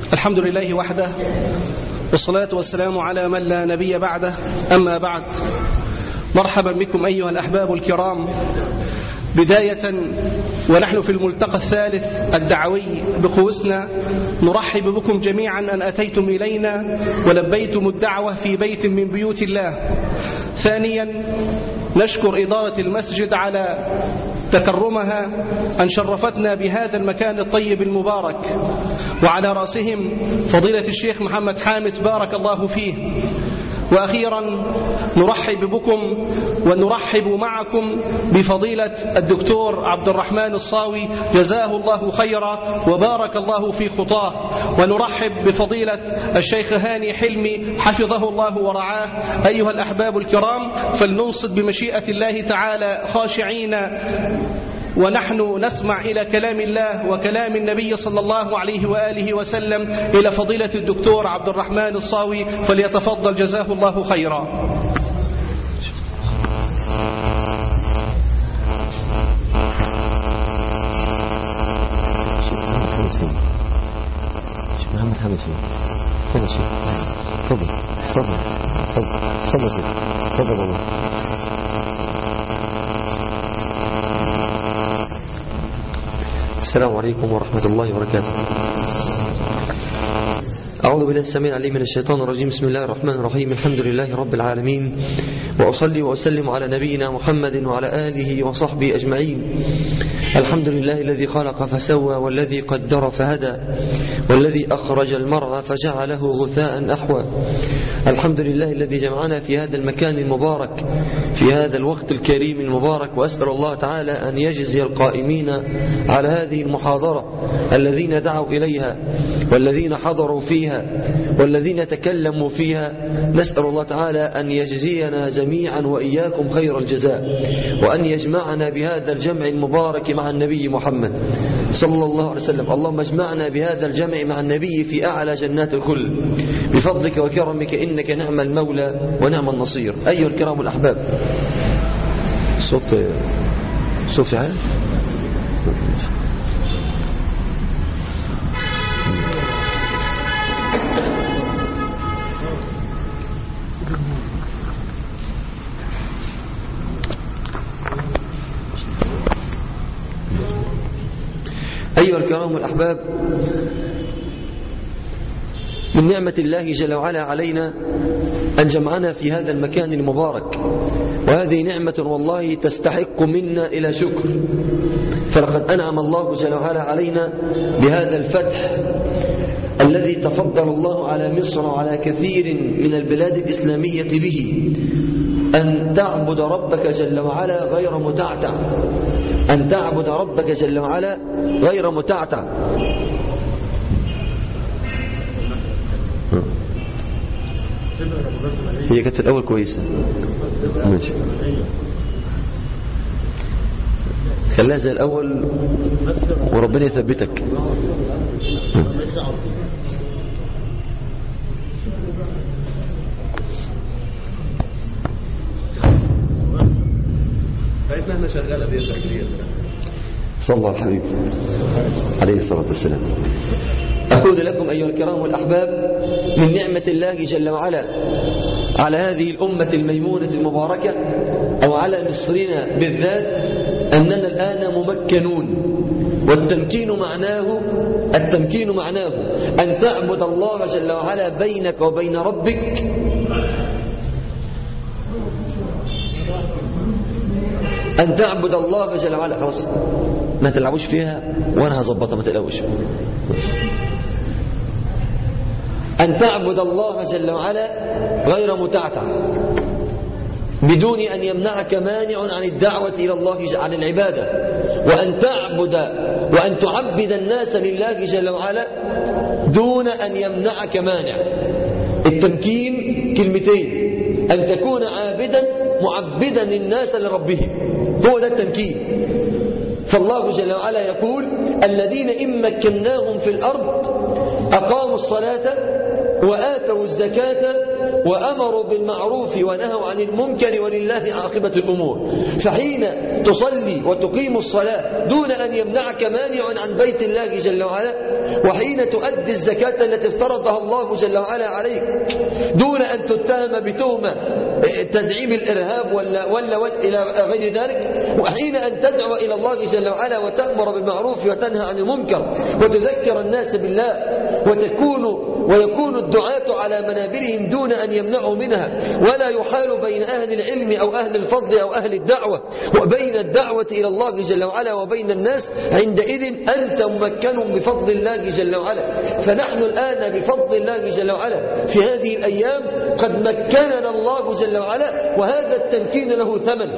الحمد لله وحده والصلاة والسلام على من لا نبي بعده أما بعد مرحبا بكم أيها الأحباب الكرام بداية ونحن في الملتقى الثالث الدعوي بخوسنا نرحب بكم جميعا أن أتيتم إلينا ولبيتم الدعوة في بيت من بيوت الله ثانيا نشكر إدارة المسجد على تكرمها أن شرفتنا بهذا المكان الطيب المبارك وعلى رأسهم فضيلة الشيخ محمد حامد بارك الله فيه وأخيرا نرحب بكم ونرحب معكم بفضيلة الدكتور عبد الرحمن الصاوي جزاه الله خيرا وبارك الله في خطاه ونرحب بفضيلة الشيخ هاني حلمي حفظه الله ورعاه أيها الأحباب الكرام فلننصت بمشيئة الله تعالى خاشعين ونحن نسمع إلى كلام الله وكلام النبي صلى الله عليه وآله وسلم إلى فضيلة الدكتور عبد الرحمن الصاوي فليتفضل جزاه الله خيرا محمد حامد فين تفضل شيخ تفضل تفضل تفضل تفضل شيخ تفضل والله السلام عليكم ورحمة الله وبركاته أعوذ بالله السميع العليم من الشيطان الرجيم بسم الله الرحمن الرحيم الحمد لله رب العالمين وأصلي وأسلم على نبينا محمد وعلى آله وصحبه أجمعين الحمد لله الذي خلق فسوى والذي قدر فهدى والذي أخرج المرعى فجعله غثاء أحوى الحمد لله الذي جمعنا في هذا المكان المبارك في هذا الوقت الكريم المبارك وأسأل الله تعالى أن يجزي القائمين على هذه المحاضرة الذين دعوا إليها والذين حضروا فيها والذين تكلموا فيها نسأل الله تعالى أن يجزينا جميعا وإياكم خير الجزاء وأن يجمعنا بهذا الجمع المبارك مع النبي محمد صلى الله عليه وسلم اللهم اجمعنا بهذا الجمع مع النبي في أعلى جنات الخلد بفضلك وكرمك إنك نعم المولى ونعم النصير أيها الكرام الأحباب صوت صوت في حال أيها الكرام الأحباب من نعمة الله جل وعلا علينا أن جمعنا في هذا المكان المبارك وهذه نعمة والله تستحق منا إلى شكر فلقد أنعم الله جل وعلا علينا بهذا الفتح الذي تفضل الله على مصر وعلى كثير من البلاد الإسلامية به أن تعبد ربك جل وعلا غير متعتع أن تعبد ربك جل وعلا غير متعتع هي كانت الأول كويسة ماشي خلاها زي الأول وربنا يثبتك فإنها شغالة بيد صلى الله الحبيب عليه الصلاة والسلام أقول لكم أيها الكرام الأحباب من نعمة الله جل وعلا على هذه الأمة الميمونة المباركة أو على مصرنا بالذات أننا الآن ممكنون والتمكين معناه التمكين معناه أن تعبد الله جل وعلا بينك وبين ربك أن تعبد الله جل وعلا خلاص ما تلعبوش فيها وأنا هظبطها ما تقلقوش أن تعبد الله جل وعلا غير متعتع بدون أن يمنعك مانع عن الدعوة إلى الله عن العبادة وأن تعبد وأن تعبد الناس لله جل وعلا دون أن يمنعك مانع التمكين كلمتين أن تكون عابدا معبدا الناس لربهم هو ده التمكين فالله جل وعلا يقول الذين إن مكناهم في الأرض أقاموا الصلاة وآتوا الزكاة وأمروا بالمعروف ونهوا عن المنكر ولله عاقبة الأمور فحين تصلي وتقيم الصلاة دون أن يمنعك مانع عن بيت الله جل وعلا وحين تؤدي الزكاة التي افترضها الله جل وعلا عليك دون أن تتهم بتهمة تدعيم الإرهاب ولا, ولا, ولا إلى غير ذلك وحين أن تدعو إلى الله جل وعلا وتأمر بالمعروف وتنهى عن المنكر وتذكر الناس بالله وتكون ويكون الدعاة على منابرهم دون أن يمنعوا منها ولا يحال بين أهل العلم أو أهل الفضل أو أهل الدعوة وبين الدعوة إلى الله جل وعلا وبين الناس عندئذ أنت ممكن بفضل الله جل وعلا فنحن الآن بفضل الله جل وعلا في هذه الأيام قد مكننا الله جل وعلا وهذا التمكين له ثمن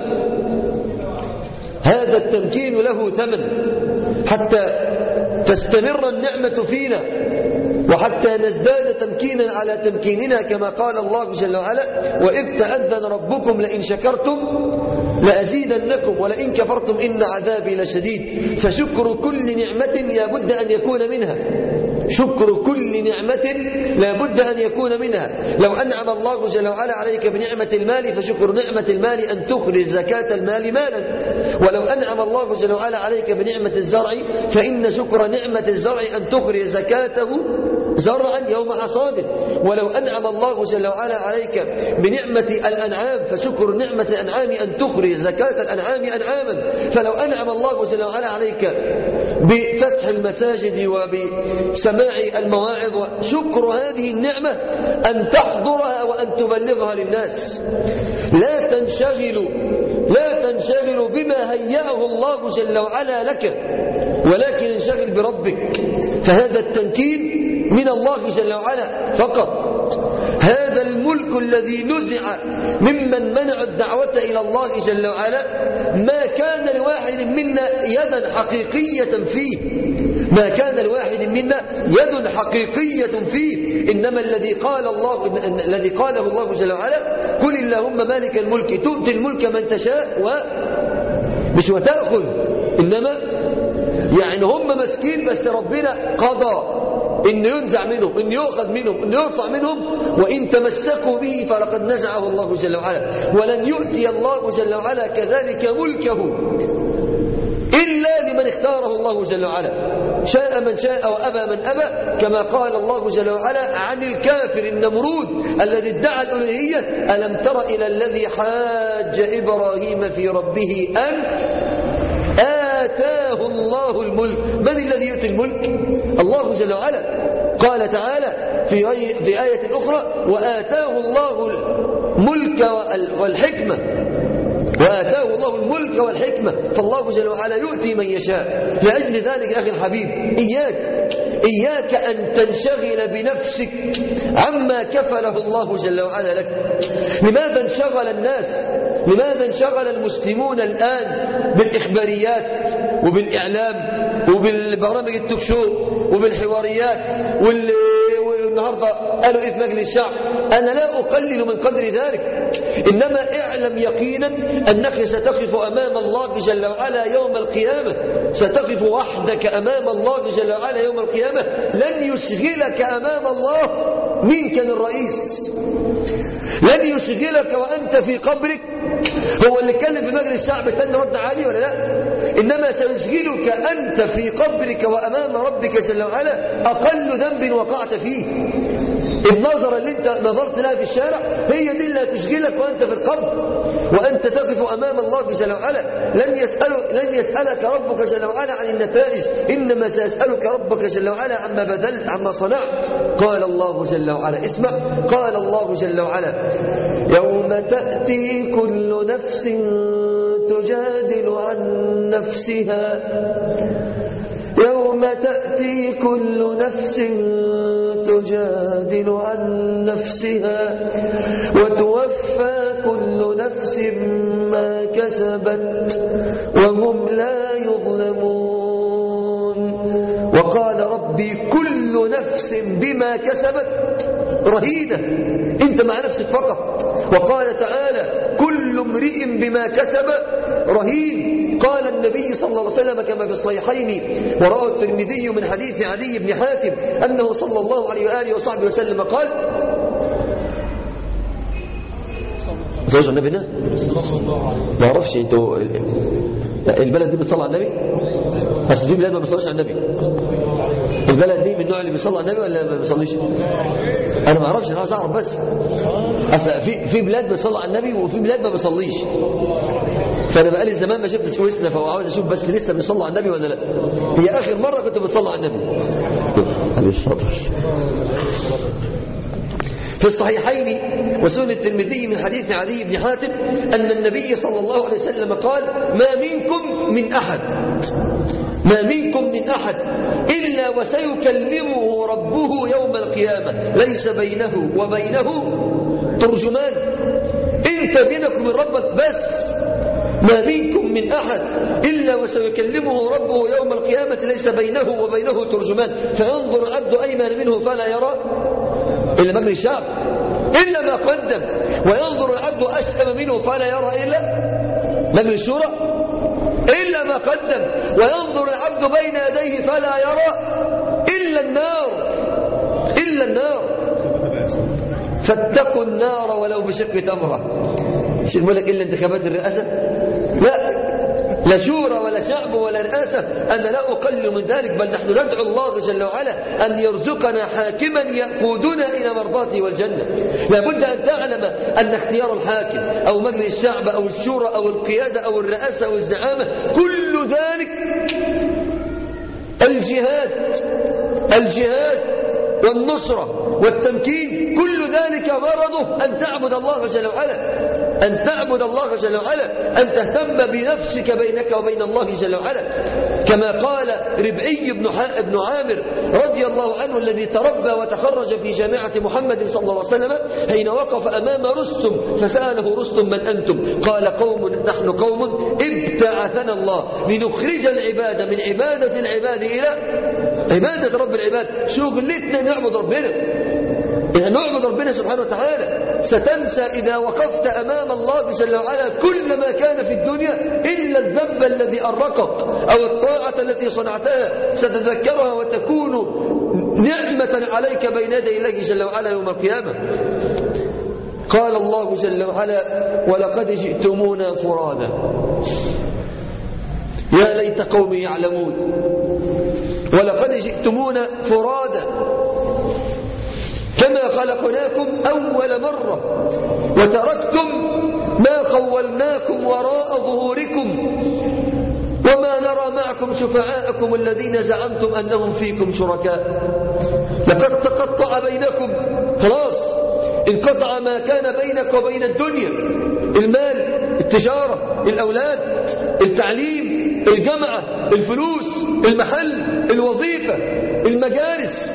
هذا التمكين له ثمن حتى تستمر النعمة فينا وحتى نزداد تمكينا على تمكيننا كما قال الله جل وعلا وإذ تأذن ربكم لئن شكرتم لأزيدنكم ولئن كفرتم إن عذابي لشديد فشكر كل نعمة لابد أن يكون منها شكر كل نعمة لابد أن يكون منها لو أنعم الله جل وعلا عليك بنعمة المال فشكر نعمة المال أن تخرج زكاة المال مالا ولو أنعم الله جل وعلا عليك بنعمة الزرع فإن شكر نعمة الزرع أن تخرج زكاته زرعا يوم حصاده ولو أنعم الله جل وعلا عليك بنعمة الأنعام فشكر نعمة الأنعام أن تخرج زكاة الأنعام أنعاما فلو أنعم الله جل وعلا عليك بفتح المساجد وبسماع المواعظ وشكر هذه النعمة أن تحضرها وأن تبلغها للناس لا تنشغلوا لا تنشغلوا بما هيأه الله جل وعلا لك ولكن انشغل بربك فهذا التمكين من الله جل وعلا فقط هذا الملك الذي نزع ممن منع الدعوة إلى الله جل وعلا ما كان لواحد منا يدا حقيقية فيه ما كان لواحد منا يد حقيقية فيه إنما الذي قال الله الذي قاله الله جل وعلا قل اللهم مالك الملك تؤتي الملك من تشاء و مش وتأخذ إنما يعني هم مسكين بس ربنا قضى إن ينزع منهم إن يؤخذ منهم إن يرفع منهم وإن تمسكوا به فلقد نزعه الله جل وعلا ولن يؤتي الله جل وعلا كذلك ملكه إلا لمن اختاره الله جل وعلا شاء من شاء وأبى من أبى كما قال الله جل وعلا عن الكافر النمرود الذي ادعى الألوهية ألم تر إلى الذي حاج إبراهيم في ربه أن آتاه الله الملك من الذي يؤتي الملك الله جل وعلا قال تعالى في في آية أخرى وآتاه الله الملك والحكمة وآتاه الله الملك والحكمة فالله جل وعلا يؤتي من يشاء لأجل ذلك أخي الحبيب إياك إياك أن تنشغل بنفسك عما كفله الله جل وعلا لك لماذا انشغل الناس لماذا انشغل المسلمون الآن بالإخباريات وبالإعلام وبالبرامج التوكشو وبالحواريات وال النهاردة قالوا إيه في مجلس الشعب أنا لا أقلل من قدر ذلك إنما اعلم يقينا أنك ستقف أمام الله جل وعلا يوم القيامة ستقف وحدك أمام الله جل وعلا يوم القيامة لن يشغلك أمام الله مين كان الرئيس لن يشغلك وأنت في قبرك هو اللي اتكلم في مجلس الشعب تاني رد عالي ولا لا إنما سيشغلك أنت في قبرك وأمام ربك جل وعلا أقل ذنب وقعت فيه النظرة اللي انت نظرت لها في الشارع هي دي اللي هتشغلك وانت في القبر وانت تقف امام الله جل وعلا لن يسأل لن يسألك ربك جل وعلا عن النتائج انما سيسألك ربك جل وعلا عما بذلت عما صنعت قال الله جل وعلا اسمع قال الله جل وعلا يوم تأتي كل نفس تجادل عن نفسها يوم تأتي كل نفس تجادل عن نفسها وتوفى كل نفس ما كسبت وهم لا يظلمون وقال ربي كل نفس بما كسبت رهينة انت مع نفسك فقط وقال تعالى كل امرئ بما كسب رهين قال النبي صلى الله عليه وسلم كما في الصحيحين وراه الترمذي من حديث علي بن حاتم أنه صلى الله عليه وآله وصحبه وسلم قال زوج النبي ده ما اعرفش انتوا البلد دي بتصلي على النبي بس في بلاد ما بيصلوش على النبي البلد دي من النوع اللي بيصلي على النبي ولا ما بيصليش انا ما اعرفش انا عاوز اعرف بس اصل في في بلاد بيصلي على النبي وفي بلاد ما بيصليش فانا بقالي زمان ما شفتش كويسنا فعاوز اشوف بس لسه بيصلوا على النبي ولا لا هي اخر مره كنت بتصلي على النبي عليه الصلاه في الصحيحين وسنن الترمذي من حديث علي بن حاتم أن النبي صلى الله عليه وسلم قال ما منكم من أحد ما منكم من أحد إلا وسيكلمه ربه يوم القيامة ليس بينه وبينه ترجمان انت بينك وبين ربك بس ما منكم من أحد إلا وسيكلمه ربه يوم القيامة ليس بينه وبينه ترجمان فينظر العبد أيمن منه فلا يرى إلا مجري الشعب إلا ما قدم وينظر العبد أشأم منه فلا يرى إلا مجري الشورى إلا ما قدم وينظر العبد بين يديه فلا يرى إلا النار إلا النار فاتقوا النار ولو بشق تمرة شو يقول لك إلا انتخابات الرئاسة لا لا شورى ولا شعب ولا رئاسة أنا لا أقل من ذلك بل نحن ندعو الله جل وعلا أن يرزقنا حاكما يقودنا إلى مرضاته والجنة لابد أن تعلم أن اختيار الحاكم أو مجلس الشعب أو الشورى أو القيادة أو الرئاسة أو الزعامة كل ذلك الجهاد الجهاد والنصرة والتمكين كل ذلك غرضه أن تعبد الله جل وعلا أن تعبد الله جل وعلا أن تهتم بنفسك بينك وبين الله جل وعلا كما قال ربعي بن, بن عامر رضي الله عنه الذي تربى وتخرج في جامعة محمد صلى الله عليه وسلم حين وقف أمام رستم فسأله رستم من أنتم قال قوم نحن قوم ابتعثنا الله لنخرج العباد من عبادة العباد إلى عبادة رب العباد شغلتنا نعبد ربنا إذا نعبد ربنا سبحانه وتعالى ستنسى إذا وقفت أمام الله جل وعلا كل ما كان في الدنيا إلا الذنب الذي أرقك أو الطاعة التي صنعتها ستذكرها وتكون نعمة عليك بين يدي الله جل وعلا يوم القيامة قال الله جل وعلا ولقد جئتمونا فرادا يا ليت قومي يعلمون ولقد جئتمونا فرادا كما خلقناكم أول مرة وتركتم ما خولناكم وراء ظهوركم وما نرى معكم شفعاءكم الذين زعمتم أنهم فيكم شركاء لقد تقطع بينكم خلاص انقطع ما كان بينك وبين الدنيا المال التجارة الأولاد التعليم الجامعة الفلوس المحل الوظيفة المجالس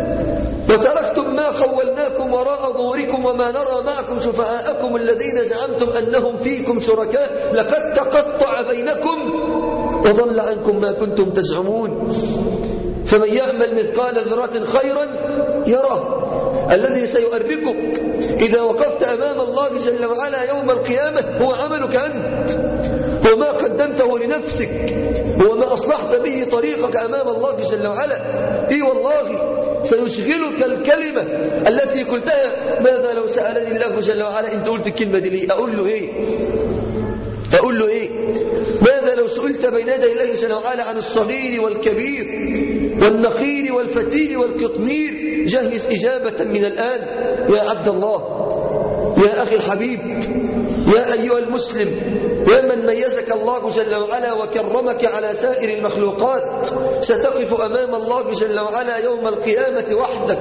وتركتم ما خولناكم وراء ظهوركم وما نرى معكم شفعاءكم الذين زعمتم أنهم فيكم شركاء لقد تقطع بينكم وضل عنكم ما كنتم تزعمون فمن يعمل مثقال ذرة خيرا يرى الذي سيؤربكك إذا وقفت أمام الله جل وعلا يوم القيامة هو عملك أنت وما قدمته لنفسك وما أصلحت به طريقك أمام الله جل وعلا إي والله سيشغلك الكلمة التي قلتها ماذا لو سألني الله جل وعلا أنت قلت الكلمة دي لي أقول له إيه أقول له إيه ماذا لو سئلت بين يدي الله جل وعلا عن الصغير والكبير والنخير والفتيل والقطمير جهز إجابة من الآن يا عبد الله يا أخي الحبيب يا أيها المسلم يا من ميزك الله جل وعلا وكرمك على سائر المخلوقات ستقف أمام الله جل وعلا يوم القيامة وحدك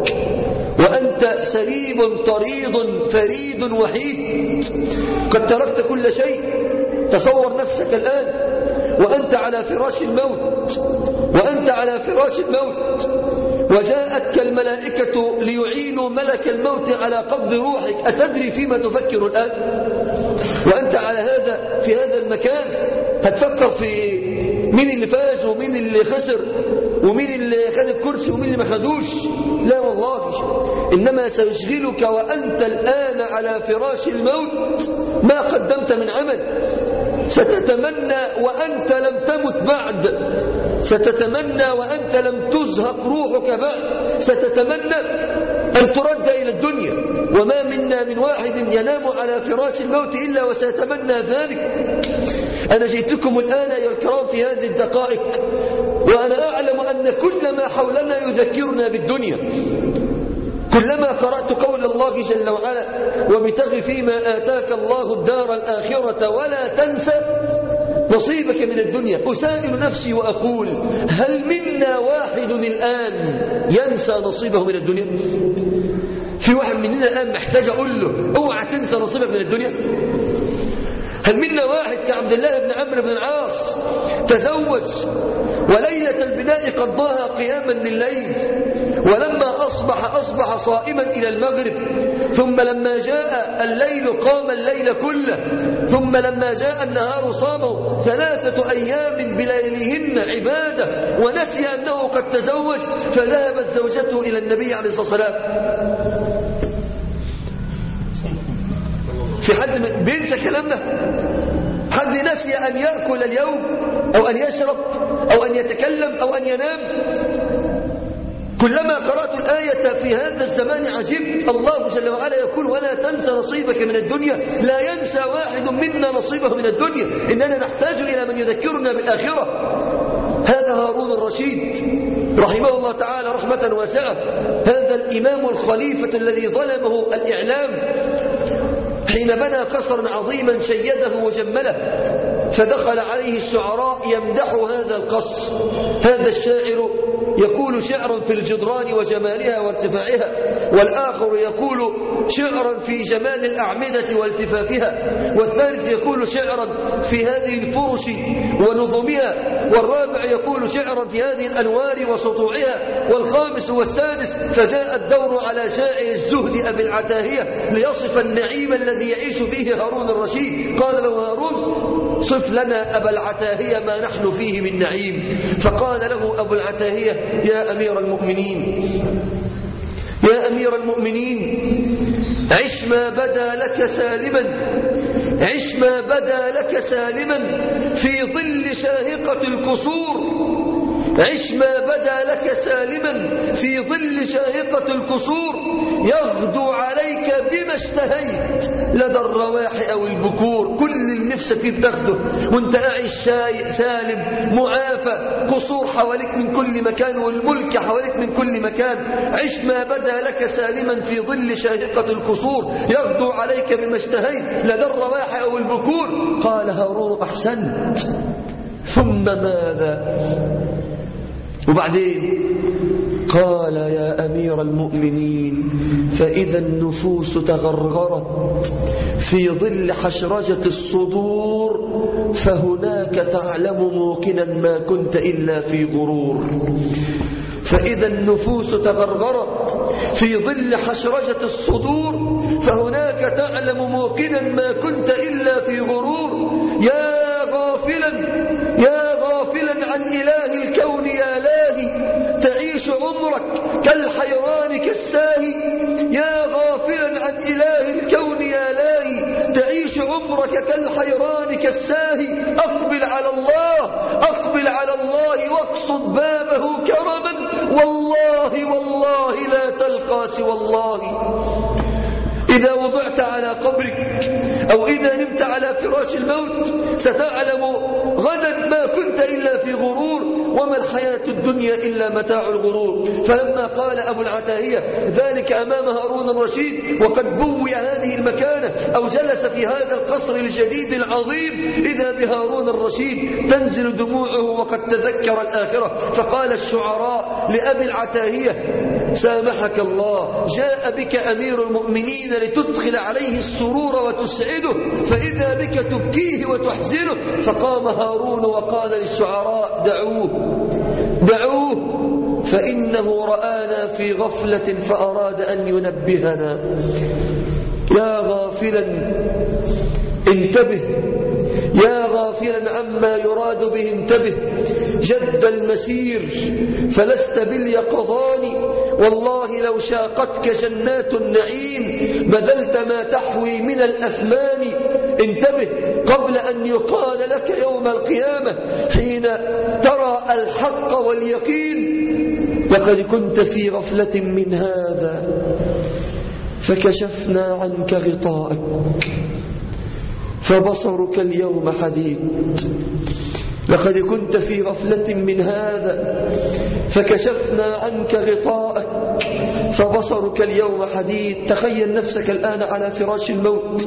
وأنت سليم طريض فريد وحيد قد تركت كل شيء تصور نفسك الآن وأنت على فراش الموت وأنت على فراش الموت وجاءتك الملائكة ليعينوا ملك الموت على قبض روحك أتدري فيما تفكر الآن وأنت على هذا في هذا المكان هتفكر في مين اللي فاز ومين اللي خسر ومين اللي خد الكرسي ومين اللي ما خدوش لا والله إنما سيشغلك وأنت الآن على فراش الموت ما قدمت من عمل ستتمنى وأنت لم تمت بعد ستتمنى وأنت لم تزهق روحك بعد ستتمنى أن ترد إلى الدنيا وما منا من واحد ينام على فراش الموت إلا وسيتمنى ذلك أنا جئتكم الآن أيها الكرام في هذه الدقائق وأنا أعلم أن كل ما حولنا يذكرنا بالدنيا كلما قرأت قول الله جل وعلا وابتغ فيما آتاك الله الدار الآخرة ولا تنسى نصيبك من الدنيا أسائل نفسي وأقول هل منا واحد الآن ينسى نصيبه من الدنيا في واحد مننا الآن محتاج أقول له اوعى تنسى نصيبك من الدنيا هل منا واحد كعبد الله بن عمرو بن العاص تزوج وليلة البناء قضاها قياما لليل ولما أصبح أصبح صائما إلى المغرب ثم لما جاء الليل قام الليل كله ثم لما جاء النهار صاموا ثلاثة أيام بليلهن عبادة ونسي أنه قد تزوج فذهبت زوجته إلى النبي عليه الصلاة والسلام في حد بينسى كلامنا حد نسي أن يأكل اليوم أو أن يشرب أو أن يتكلم أو أن ينام كلما قرأت الآية في هذا الزمان عجبت الله جل وعلا يقول ولا تنسى نصيبك من الدنيا لا ينسى واحد منا نصيبه من الدنيا إننا نحتاج إلى من يذكرنا بالآخرة هذا هارون الرشيد رحمه الله تعالى رحمة واسعة هذا الإمام الخليفة الذي ظلمه الإعلام حين بنى قصرا عظيما شيده وجمله فدخل عليه الشعراء يمدح هذا القصر هذا الشاعر يقول شعرا في الجدران وجمالها وارتفاعها والآخر يقول شعرا في جمال الأعمدة والتفافها والثالث يقول شعرا في هذه الفرش ونظمها والرابع يقول شعرا في هذه الأنوار وسطوعها والخامس والسادس فجاء الدور على شاعر الزهد أبي العتاهية ليصف النعيم الذي يعيش فيه هارون الرشيد قال له هارون صف لنا أبا العتاهية ما نحن فيه من نعيم فقال له أبو العتاهية يا أمير المؤمنين يا أمير المؤمنين عش ما بدا لك سالما عش ما بدا لك سالما في ظل شاهقة القصور عش ما بدا لك سالما في ظل شاهقة الكسور يغدو عليك بما اشتهيت لدى الرواح أو البكور كل اللي نفسك فيه بتاخده وانت قاعد شاي سالم معافى قصور حواليك من كل مكان والملك حواليك من كل مكان عش ما بدا لك سالما في ظل شاهقة الكسور يغدو عليك بما اشتهيت لدى الرواح أو البكور قال هارون أحسنت ثم ماذا وبعدين قال يا أمير المؤمنين فإذا النفوس تغرغرت في ظل حشرجة الصدور فهناك تعلم موقنا ما كنت إلا في غرور فإذا النفوس تغرغرت في ظل حشرجة الصدور فهناك تعلم موقنا ما كنت إلا في غرور يا غافلا يا غافلا عن إله الكون يا لاهي تعيش عمرك كالحيوان كالساهي يا غافلا عن إله الكون يا لاهي تعيش عمرك كالحيران كالساهي أقبل على الله أقبل على الله واقصد بابه كرما والله والله لا تلقى سوى الله إذا وضعت على قبرك أو إذا نمت على فراش الموت ستعلم غدا ما كنت إلا في غرور وما الحياة الدنيا إلا متاع الغرور فلما قال أبو العتاهية ذلك أمام هارون الرشيد وقد بوي هذه المكانة أو جلس في هذا القصر الجديد العظيم إذا بهارون الرشيد تنزل دموعه وقد تذكر الآخرة فقال الشعراء لأبي العتاهية سامحك الله جاء بك أمير المؤمنين لتدخل عليه السرور وتسعده فإذا بك تبكيه وتحزنه فقام هارون وقال للشعراء دعوه دعوه فإنه رآنا في غفلة فأراد أن ينبهنا يا غافلا انتبه يا غافلا عما يراد به انتبه جد المسير فلست باليقظان والله لو شاقتك جنات النعيم بذلت ما تحوي من الأثمان انتبه قبل أن يقال لك يوم القيامة حين ترى الحق واليقين لقد كنت في غفلة من هذا فكشفنا عنك غطاءك فبصرك اليوم حديد لقد كنت في غفلة من هذا فكشفنا عنك غطاءك فبصرك اليوم حديد تخيل نفسك الآن على فراش الموت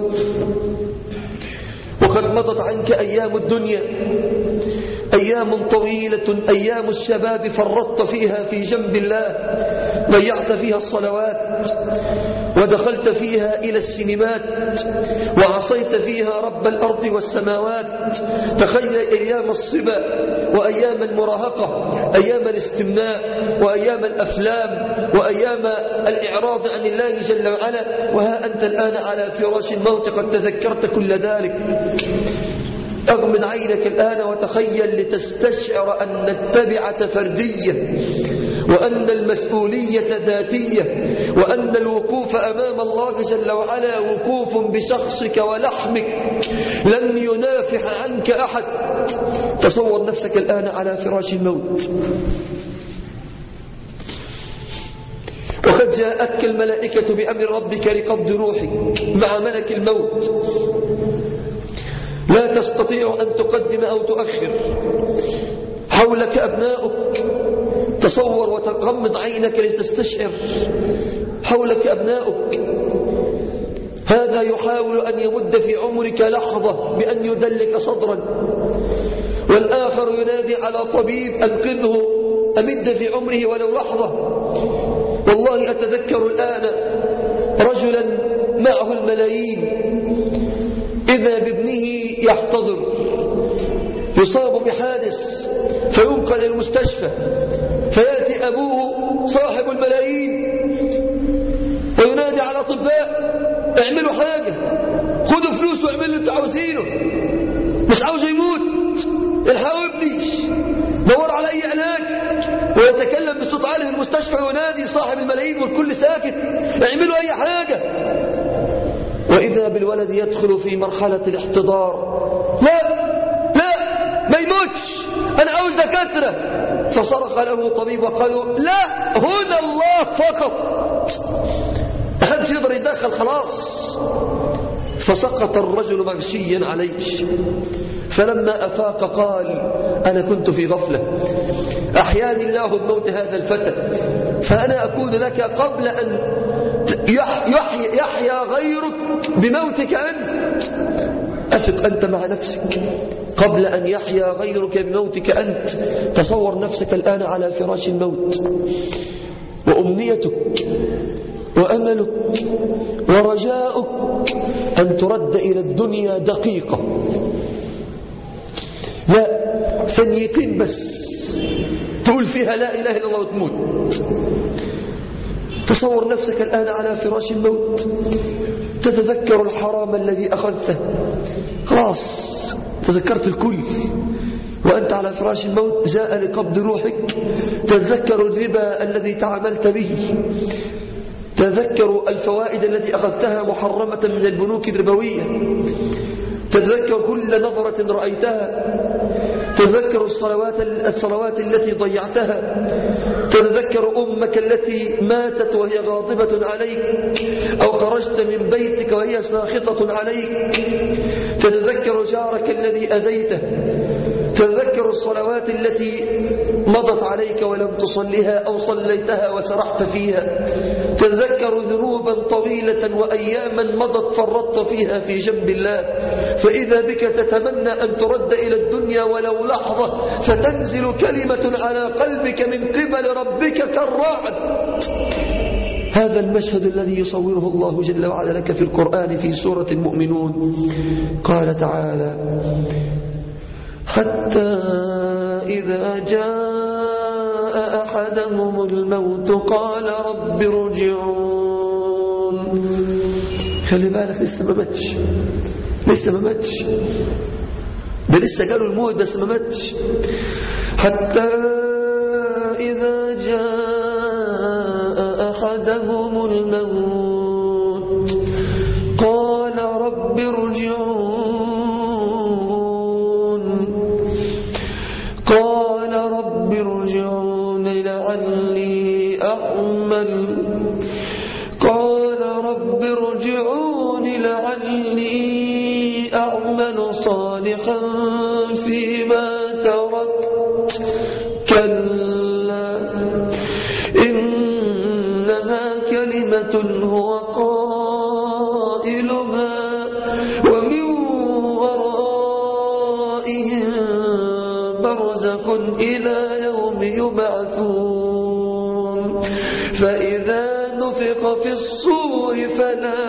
وقد مضت عنك أيام الدنيا أيام طويلة أيام الشباب فرطت فيها في جنب الله ضيعت فيها الصلوات ودخلت فيها إلى السينمات وعصيت فيها رب الأرض والسماوات تخيل أيام الصبا وأيام المراهقة أيام الاستمناء وأيام الأفلام وأيام الإعراض عن الله جل وعلا وها أنت الآن على فراش الموت قد تذكرت كل ذلك أغمض عينك الآن وتخيل لتستشعر أن التبعة فردية وأن المسؤولية ذاتية وأن الوقوف أمام الله جل وعلا وقوف بشخصك ولحمك لن ينافح عنك أحد تصور نفسك الآن على فراش الموت وقد جاءتك الملائكة بأمر ربك لقبض روحك مع ملك الموت لا تستطيع أن تقدم أو تؤخر حولك أبناؤك تصور وتغمض عينك لتستشعر حولك أبناؤك هذا يحاول أن يمد في عمرك لحظة بأن يدلك صدرا والآخر ينادي على طبيب أنقذه أمد في عمره ولو لحظة والله أتذكر الآن رجلا معه الملايين إذا بابنه يحتضر يصاب بحادث فينقل إلى المستشفى فيأتي أبوه صاحب الملايين وينادي على أطباء اعملوا حاجة خذوا فلوس واعملوا اللي انتوا عاوزينه مش عاوز يموت الحقوا ابني دور على أي علاج ويتكلم بصوت عالي في المستشفى وينادي صاحب الملايين والكل ساكت اعملوا أي حاجة وإذا بالولد يدخل في مرحلة الاحتضار لا لا ما يموتش أنا عاوز دكاترة فصرخ له طبيب وقالوا لا هنا الله فقط محدش يقدر يتدخل خلاص فسقط الرجل مغشيا عليه فلما أفاق قال أنا كنت في غفلة أحياني الله بموت هذا الفتى فأنا أكون لك قبل أن يحيى, يحيى غيرك بموتك أنت أثق أنت مع نفسك قبل أن يحيا غيرك بموتك أنت تصور نفسك الآن على فراش الموت وأمنيتك وأملك ورجاؤك أن ترد إلى الدنيا دقيقة لا ثانيتين بس تقول فيها لا إله إلا الله وتموت تصور نفسك الآن على فراش الموت تتذكر الحرام الذي أخذته خلاص تذكرت الكل وأنت على فراش الموت جاء لقبض روحك تتذكر الربا الذي تعاملت به تذكر الفوائد التي أخذتها محرمة من البنوك الربوية تتذكر كل نظرة رأيتها تتذكر الصلوات, الصلوات التي ضيعتها تتذكر أمك التي ماتت وهي غاضبة عليك أو خرجت من بيتك وهي ساخطة عليك تتذكر جارك الذي أذيته تتذكر الصلوات التي مضت عليك ولم تصلها أو صليتها وسرحت فيها تتذكر ذنوبا طويلة وأياما مضت فرطت فيها في جنب الله فإذا بك تتمنى أن ترد إلى الدنيا ولو لحظة فتنزل كلمة على قلبك من قبل ربك كالرعد هذا المشهد الذي يصوره الله جل وعلا لك في القرآن في سورة المؤمنون قال تعالى حتى إذا جاء أحدهم الموت قال رب ارجعون خلي بالك لسه ما ماتش لسه ما ماتش ده لسه قالوا الموت بس ما ماتش حتى إذا جاء أحدهم الموت قال رب ارجعون أعمل قال رب ارجعون لعلي أعمل صالحا فيما تركت كلا إنها كلمة هو قائلها ومن ورائهم برزخ إلى يوم يبعثون فإذا نفق في الصور فلا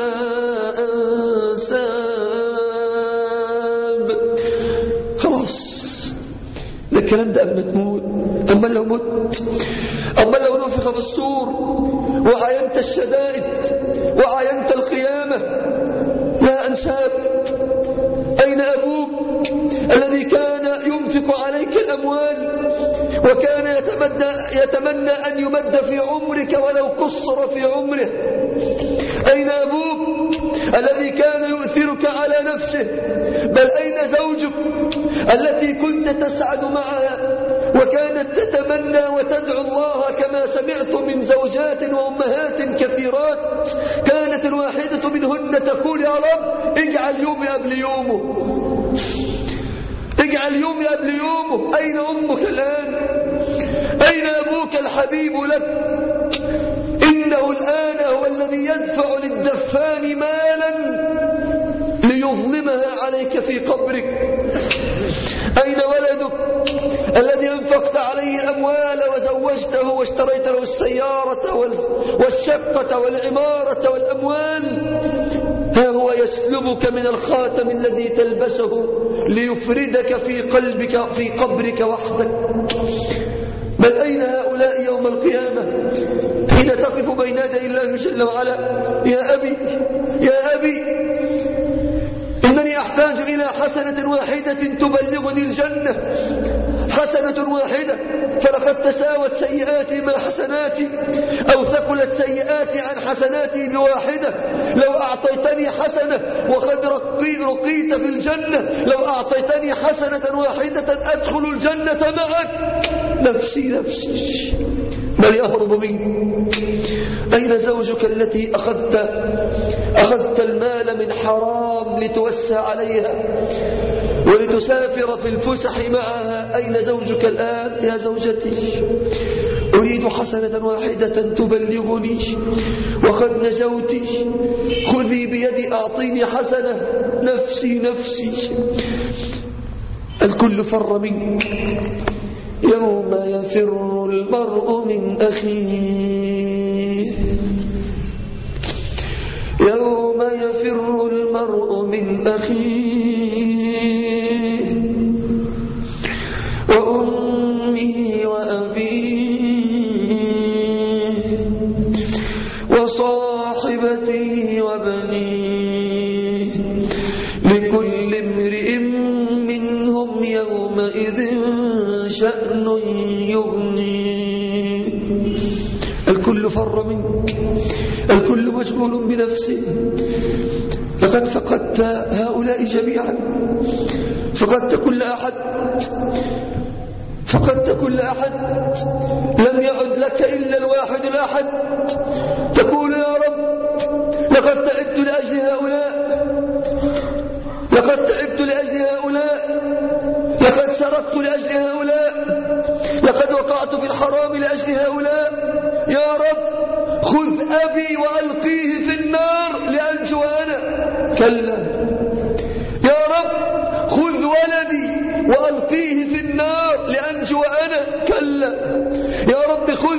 أنساب خلاص ده الكلام ده قبل ما تموت أما لو مت أما لو نفخ في الصور وعينت الشدائد وعينت القيامة لا أنساب أين أبوك الذي كان ينفق عليك الأموال وكان يتمنى, يتمنى أن يمد في عمرك ولو قصر في عمره أين أبوك الذي كان يؤثرك على نفسه بل أين زوجك التي كنت تسعد معها وكانت تتمنى وتدعو الله كما سمعت من زوجات وأمهات كثيرات كانت الواحدة منهن تقول يا رب اجعل يومي قبل يومه اجعل يومي قبل يومه أين أمك الآن أين أبوك الحبيب لك إنه الآن هو الذي يدفع للدفان مالا ليظلمها عليك في قبرك أين ولدك الذي أنفقت عليه الأموال وزوجته واشتريت له السيارة والشقة والعمارة والأموال ها هو يسلبك من الخاتم الذي تلبسه ليفردك في قلبك في قبرك وحدك بل أين هؤلاء يوم القيامة حين تقف بين يدي الله جل وعلا يا أبي يا أبي إنني أحتاج إلى حسنة واحدة تبلغني الجنة حسنة واحدة فلقد تساوت سيئاتي مع حسناتي أو ثقلت سيئاتي عن حسناتي بواحدة لو أعطيتني حسنة وقد رقي رقيت في الجنة لو أعطيتني حسنة واحدة أدخل الجنة معك نفسي نفسي بل يهرب منك أين زوجك التي أخذت أخذت المال من حرام لتوسع عليها ولتسافر في الفسح معها أين زوجك الآن يا زوجتي أريد حسنة واحدة تبلغني وقد نجوت خذي بيدي أعطيني حسنة نفسي نفسي الكل فر منك يوم يفر المرء من أخيه يوم يفر المرء من أخيه وأمه وأبيه وصاحبته وبنيه لكل امرئ منهم يومئذ شأن يغنيه الكل فر منك الكل مشغول بنفسه لقد فقدت هؤلاء جميعا فقدت كل أحد فقدت كل أحد لم يعد لك إلا الواحد الأحد تقول يا رب لقد تعبت لأجل هؤلاء لقد تعبت لأجل هؤلاء لقد سرقت لأجل هؤلاء لقد وقعت في الحرام لأجل هؤلاء يا رب خذ أبي وألقيه في النار لأنجو أنا كلا يا رب خذ ولدي وألقيه في النار لأنجو أنا كلا يا رب خذ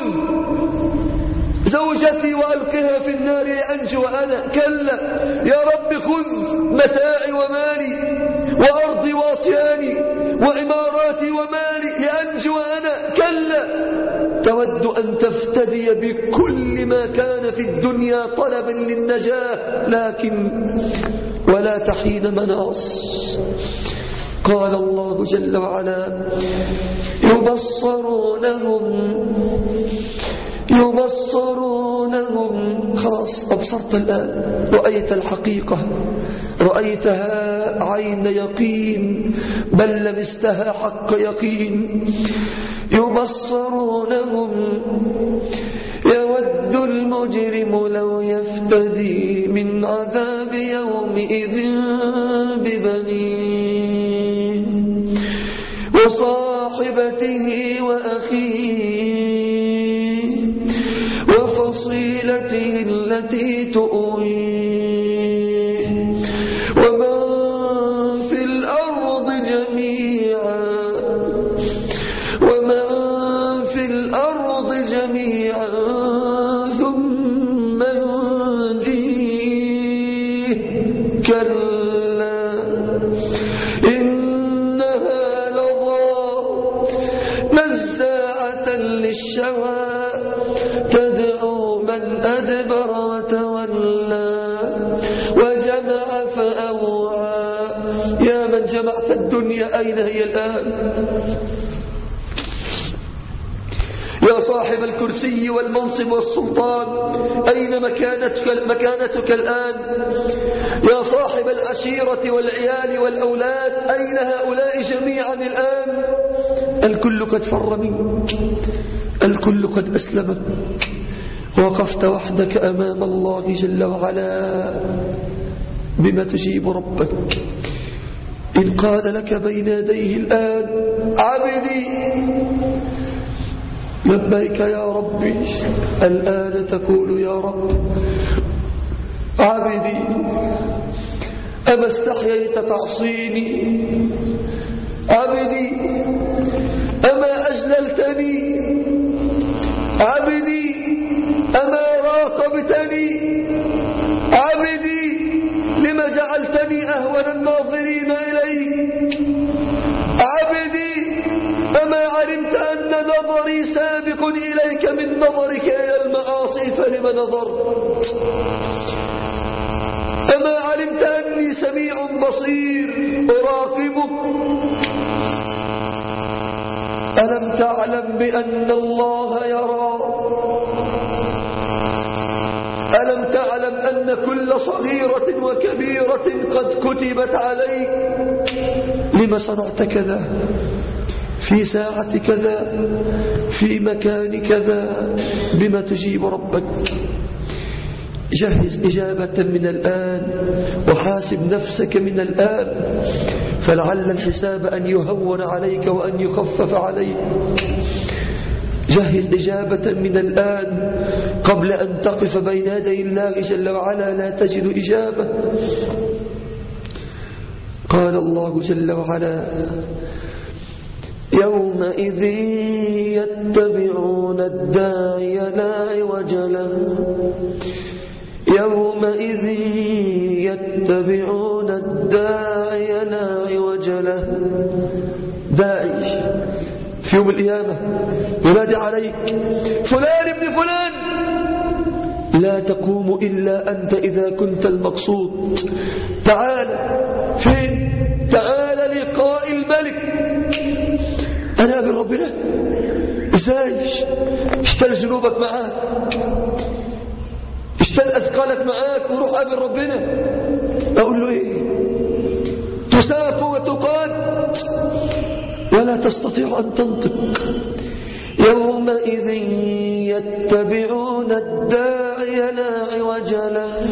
زوجتي وألقها في النار لأنجو أنا كلا يا رب خذ متاعي ومالي وأرضي وأطياني وعماراتي ومالي لأنجو أنا كلا تود أن تفتدي بكل ما كان في الدنيا طلبا للنجاة لكن ولا تحين مناص قال الله جل وعلا يبصرونهم يبصرونهم خلاص أبصرت الآن رأيت الحقيقة رأيتها عين يقين بل لمستها حق يقين يبصرونهم يفتدي من عذاب يومئذ ببنيه وصاحبته وأخيه وفصيلته التي تؤويه ومن في الأرض جميعا ومن في الأرض جميعا ثم ينجيه كلا إنها لظى نزاعة للشوى تدعو من أدبر وتولى وجمع فأوعى يا من جمعت الدنيا أين هي الآن يا صاحب الكرسي والمنصب والسلطان أين مكانتك, مكانتك الآن يا صاحب العشيرة والعيال والأولاد أين هؤلاء جميعا الآن الكل قد فر منك الكل قد أسلمك وقفت وحدك أمام الله جل وعلا بما تجيب ربك إن قال لك بين يديه الآن عبدي لبيك يا ربي الآن تقول يا رب عبدي أما استحييت تعصيني عبدي أما أجللتني عبدي أما راقبتني عبدي لما جعلتني أهون الناظرين إليك عبدي أما علمت أن نظري سابق إليك من نظرك إلى المعاصي فلم نظرت أما علمت أني سميع بصير أراقبك ألم تعلم بأن الله يرى ألم تعلم أن كل صغيرة وكبيرة قد كتبت عليك لما صنعت كذا في ساعة كذا في مكان كذا بما تجيب ربك جهز إجابة من الآن وحاسب نفسك من الآن فلعل الحساب أن يهون عليك وأن يخفف عليك جهز إجابة من الآن قبل أن تقف بين يدي الله جل وعلا لا تجد إجابة قال الله جل وعلا يومئذ يتبعون الداعي لا عوج له يومئذ يتبعون الداعي لا عوج له داعي في يوم القيامة ينادي عليك فلان ابن فلان لا تقوم إلا أنت إذا كنت المقصود تعال فين تعال لقاء الملك أنا أبي ربنا إزاي اشتل ذنوبك معاك اشتل أثقالك معاك وروح قابل ربنا أقول له إيه تساق وتقاد ولا تستطيع أن تنطق يومئذ يتبعون الداعي لا عوج له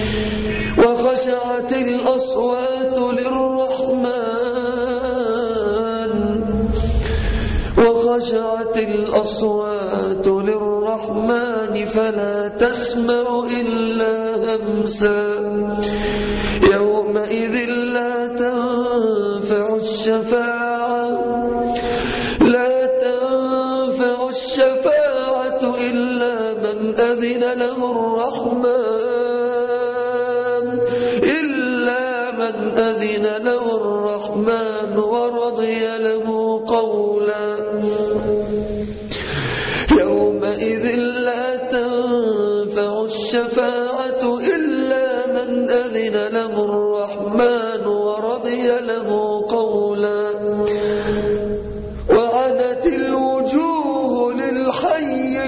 وخشعت الأصوات للرحمن وخشعت الأصوات للرحمن فلا تسمع إلا همسا يومئذ لا تنفع الشفاعة لا تنفع الشفاعة إلا من أذن له الرحمن إلا من أذن له الرحمن ورضي له قولا يومئذ لا تنفع الشفاعة إلا من أذن له الرحمن ورضي له قولا وعنت الوجوه للحي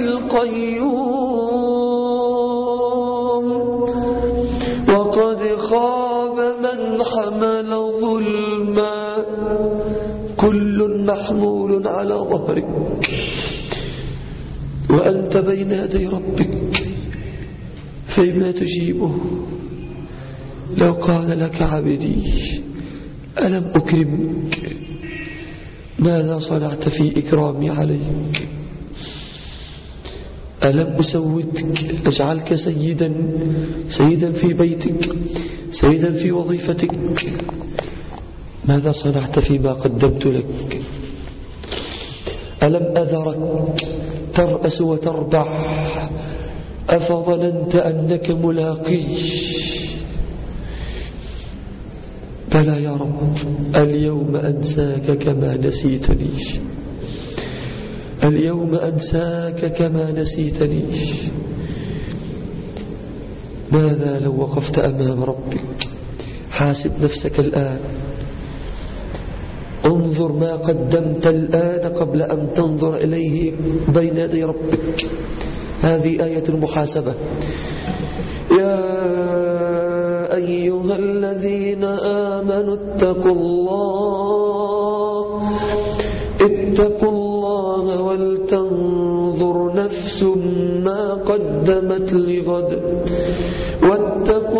القيوم وقد خاب من حمل ظلما كل محمول على ظهرك وأنت بين يدي ربك فيما تجيبه لو قال لك عبدي ألم أكرمك ماذا صنعت في إكرامي عليك ألم أسودك أجعلك سيدا سيدا في بيتك سيدا في وظيفتك ماذا صنعت فيما قدمت لك ألم أذرك ترأس وتربح أفظننت أنك ملاقيش بلى يا رب اليوم أنساك كما نسيتني اليوم أنساك كما نسيتني ماذا لو وقفت أمام ربك حاسب نفسك الآن انظر ما قدمت الآن قبل أن تنظر إليه بين يدي ربك هذه آية المحاسبة يا أيها الذين آمنوا اتقوا الله اتقوا الله ولتنظر نفس ما قدمت لغد واتقوا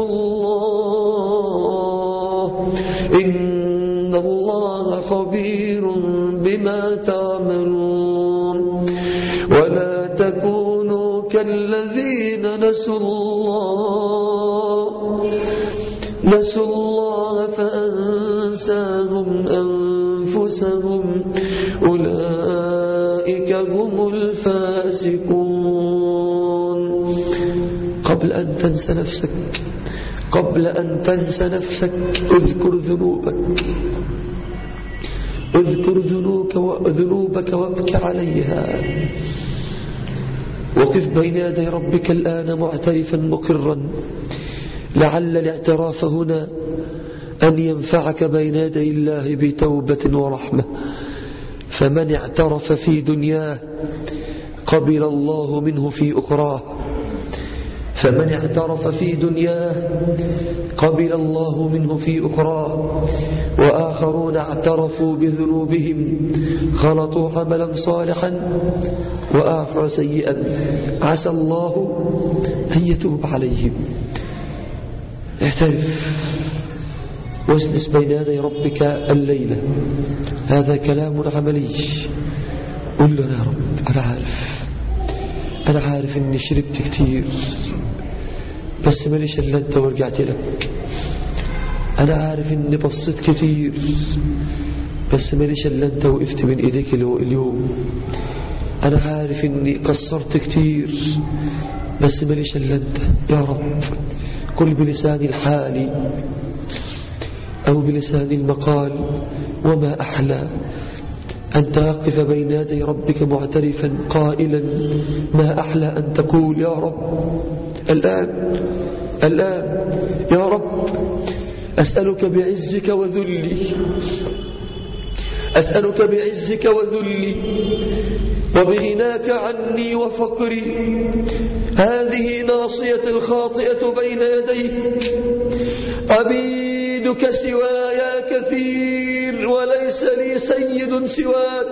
الله إن الله خبير بما تعملون ولا تكونوا كالذين نسوا الله نسوا الله فأنساهم أنفسهم أولئك هم الفاسقون قبل أن تنسى نفسك قبل أن تنسى نفسك اذكر ذنوبك اذكر ذنوبك وابك عليها وقف بين يدي ربك الآن معترفا مقرا لعل الاعتراف هنا أن ينفعك بين يدي الله بتوبة ورحمة فمن اعترف في دنياه قبل الله منه في أخراه فمن اعترف في دنياه قبل الله منه في أخراه وآخرون اعترفوا بذنوبهم خلطوا عملا صالحا وآخر سيئا عسى الله أن يتوب عليهم اعترف واجلس بين يدي ربك الليلة هذا كلام عملي قل له يا رب أنا عارف أنا عارف إني شربت كتير بس ماليش إلا أنت ورجعت لك أنا عارف إني بصيت كتير بس ماليش إلا أنت وقفت من إيديك اليوم أنا عارف إني قصرت كتير بس ماليش إلا أنت يا رب قل بلسان الحال أو بلسان المقال وما أحلى أن تقف بين يدي ربك معترفا قائلا ما أحلى أن تقول يا رب الآن الآن يا رب أسألك بعزك وذلي أسألك بعزك وذلي وبغناك عني وفقري هذه ناصية الخاطئة بين يديك عبيدك سوايا كثير وليس لي سيد سواك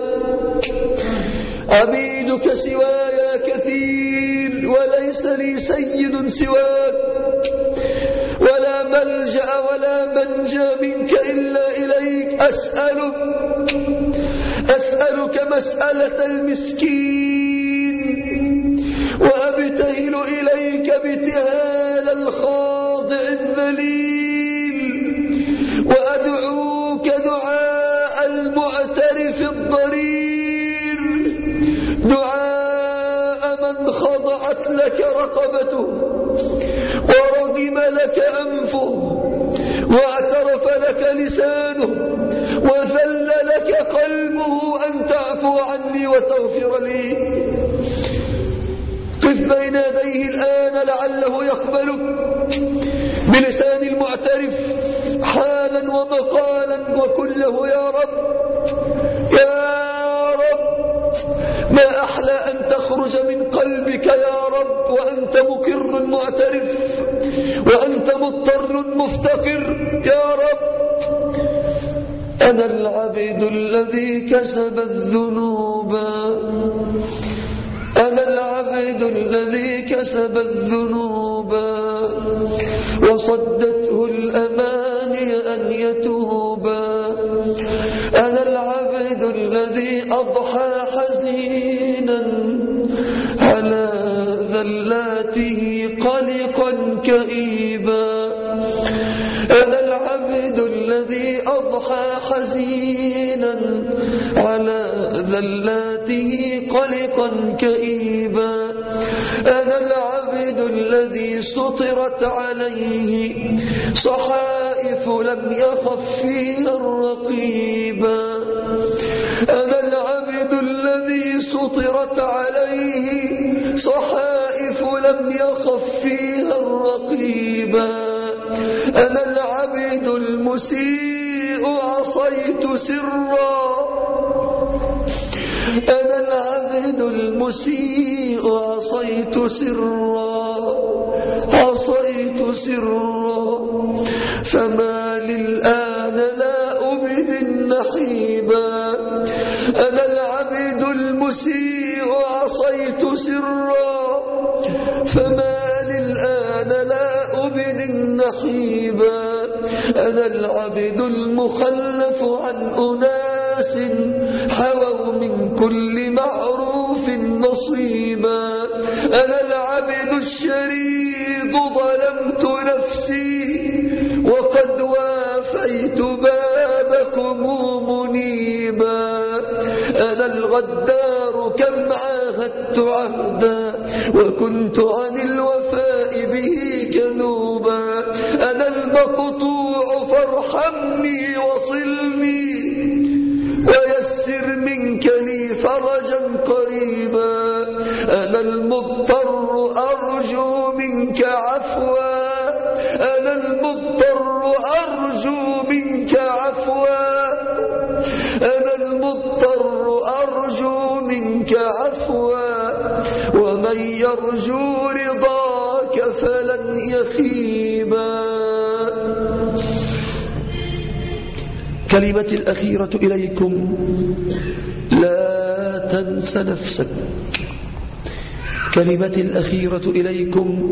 عبيدك سوايا كثير وليس لي سيد سواك ولا ملجأ ولا منجى منك إلا إليك أسألك أسألك مسألة المسكين وأبتهل إليك ابتهال الخاضع الذليل وأدعوك دعاء المعترف الضرير دعاء من خضعت لك رقبته ورغم لك أنفه واعترف لك لسانه وذل لك قلبه أن تعفو عني وتغفر لي قف بين يديه الآن لعله يقبلك بلسان المعترف حالا ومقالا وكله يا رب يا رب ما أحلى أن تخرج من قلبك يا رب وأنت مقر معترف وأنت مضطر مفتقر يا رب أنا العبد الذي كسب الذنوب أنا العبد العبد الذي كسب الذنوب وصدته الأماني أن يتوبا أنا العبد الذي أضحى حزينا على ذلاته قلقا كئيبا أنا العبد الذي أضحى حزينا على ذلاته قلقا كئيبا أنا العبد الذي سطرت عليه صحائف لم يخف فيها الرقيبا أنا العبد الذي سطرت عليه صحائف لم يخف فيها الرقيبا أنا العبد المسيء عصيت سرا أنا العبد المسيء عصيت سرا عصيت سرا فما للآن لا أبد النحيبا أنا العبد المسيء عصيت سرا فما للآن لا أبد النحيبا أنا العبد المخلف عن أناس حووا من كل معروف نصيبا أنا العبد الشريد ظلمت نفسي وقد وافيت بابكم منيبا أنا الغدار كم عاهدت عهدا وكنت عن الوفاء به كذوبا أنا المقطوع فارحمني وصلني ويسر منك لي فرجا قريبا أنا المضطر أرجو منك عفوا أنا المضطر أرجو منك عفوا أنا المضطر أرجو منك عفوا ومن يرجو رضاك فلن يخيبا كلمتي الأخيرة إليكم لا تنس نفسك كلمتي الأخيرة إليكم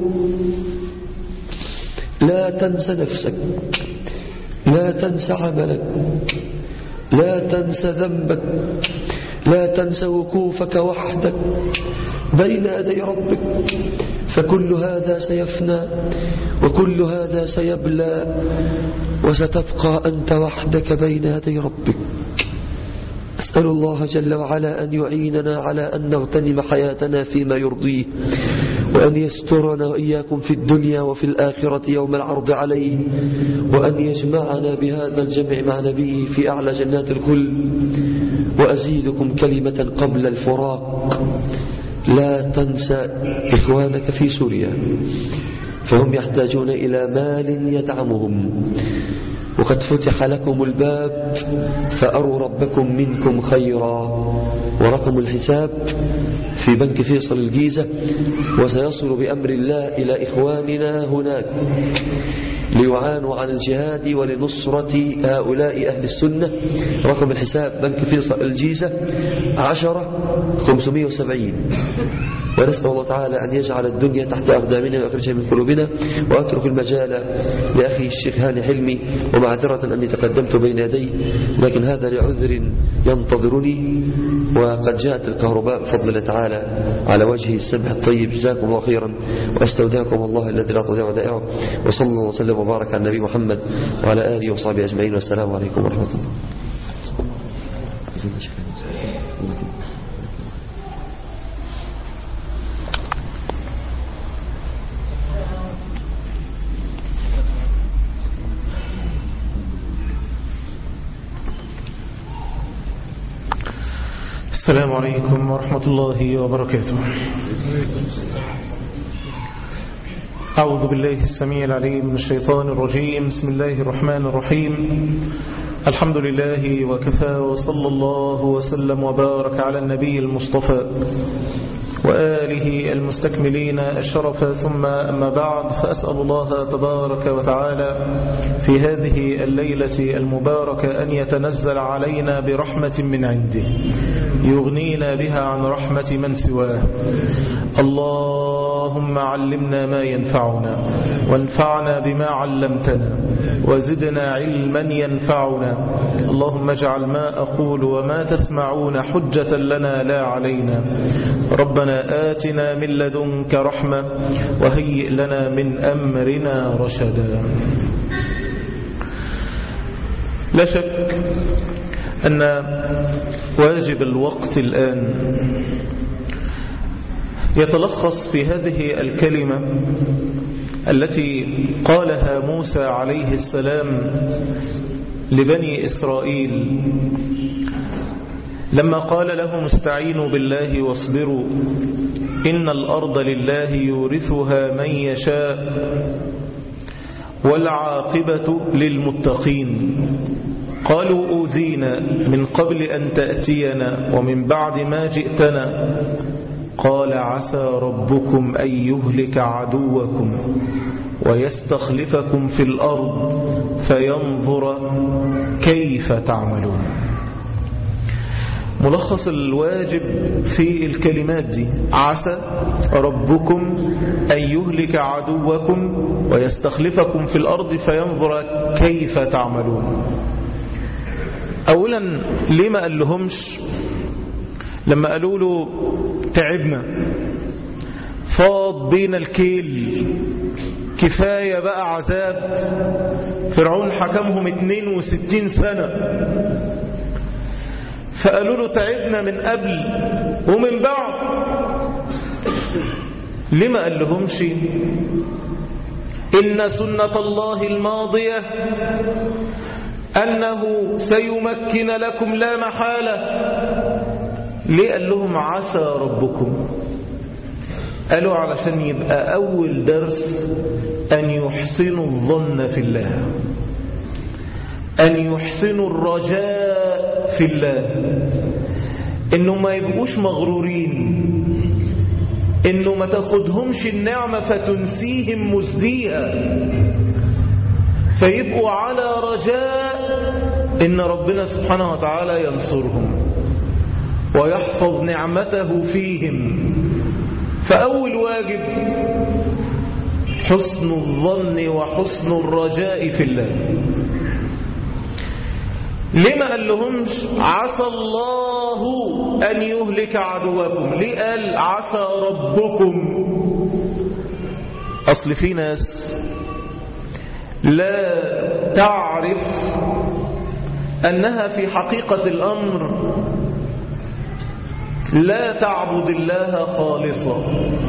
لا تنس نفسك لا تنس عملك لا تنس ذنبك لا تنس وقوفك وحدك بين يدي ربك فكل هذا سيفنى وكل هذا سيبلى وستبقى أنت وحدك بين يدي ربك أسأل الله جل وعلا أن يعيننا على أن نغتنم حياتنا فيما يرضيه وأن يسترنا وإياكم في الدنيا وفي الآخرة يوم العرض عليه وأن يجمعنا بهذا الجمع مع نبيه في أعلى جنات الكل وأزيدكم كلمة قبل الفراق لا تنسى إخوانك في سوريا فهم يحتاجون إلى مال يدعمهم وقد فتح لكم الباب فأروا ربكم منكم خيرا ورقم الحساب في بنك فيصل الجيزة وسيصل بأمر الله إلى إخواننا هناك ليعانوا عن الجهاد ولنصرة هؤلاء أهل السنة رقم الحساب بنك فيصل الجيزة عشرة خمسمائة وسبعين ونسأل الله تعالى أن يجعل الدنيا تحت أقدامنا ويخرجها من قلوبنا وأترك المجال لأخي الشيخ هاني حلمي ومعذرة أني تقدمت بين يدي لكن هذا لعذر ينتظرني وقد جاءت الكهرباء بفضل الله تعالى على وجه السمح الطيب جزاكم الله خيرا وأستودعكم الله الذي لا تضيع ودائعه وصلى الله وسلم وبارك على النبي محمد وعلى آله وصحبه أجمعين والسلام عليكم ورحمة الله السلام عليكم ورحمة الله وبركاته أعوذ بالله السميع العليم من الشيطان الرجيم بسم الله الرحمن الرحيم الحمد لله وكفى وصلى الله وسلم وبارك على النبي المصطفى وآله المستكملين الشرف ثم أما بعد فأسأل الله تبارك وتعالى في هذه الليلة المباركة أن يتنزل علينا برحمة من عنده يغنينا بها عن رحمة من سواه اللهم علمنا ما ينفعنا وانفعنا بما علمتنا وزدنا علما ينفعنا اللهم اجعل ما أقول وما تسمعون حجة لنا لا علينا ربنا آتنا من لدنك رحمة وهيئ لنا من أمرنا رشدا لا شك أن واجب الوقت الآن يتلخص في هذه الكلمة التي قالها موسى عليه السلام لبني إسرائيل لما قال لهم استعينوا بالله واصبروا إن الأرض لله يورثها من يشاء والعاقبة للمتقين قالوا أوذينا من قبل أن تأتينا ومن بعد ما جئتنا قال عسى ربكم أن يهلك عدوكم ويستخلفكم في الأرض فينظر كيف تعملون ملخص الواجب في الكلمات دي عسى ربكم أن يهلك عدوكم ويستخلفكم في الأرض فينظر كيف تعملون أولا ليه ما قال لهمش لما قالوا له تعبنا فاض بين الكيل كفاية بقى عذاب فرعون حكمهم 62 سنة فقالوا له تعبنا من قبل ومن بعد لما قال لهمش إن سنة الله الماضية أنه سيمكن لكم لا محالة ليه قال لهم عسى ربكم قالوا علشان يبقى أول درس أن يحسنوا الظن في الله أن يحسنوا الرجاء في الله إنه ما يبقوش مغرورين إنه ما تاخدهمش النعمة فتنسيهم مزديها فيبقوا على رجاء إن ربنا سبحانه وتعالى ينصرهم ويحفظ نعمته فيهم فأول واجب حسن الظن وحسن الرجاء في الله لما قال لهمش عسى الله أن يهلك عدوكم ليه قال عسى ربكم أصل في ناس لا تعرف أنها في حقيقة الأمر لا تعبد الله خالصا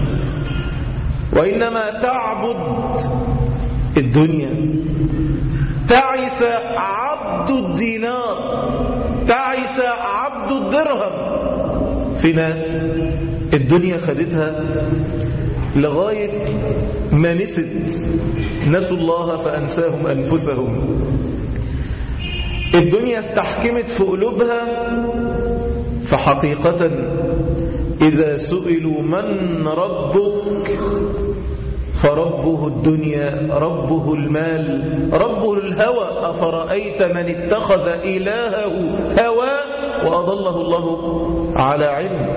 وإنما تعبد الدنيا تعس عبد الدينار تعس عبد الدرهم في ناس الدنيا خدتها لغاية ما نست نسوا الله فأنساهم أنفسهم الدنيا استحكمت في قلوبها فحقيقة إذا سئلوا من ربك فربه الدنيا ربه المال ربه الهوى أفرأيت من اتخذ إلهه هوى وأضله الله على علم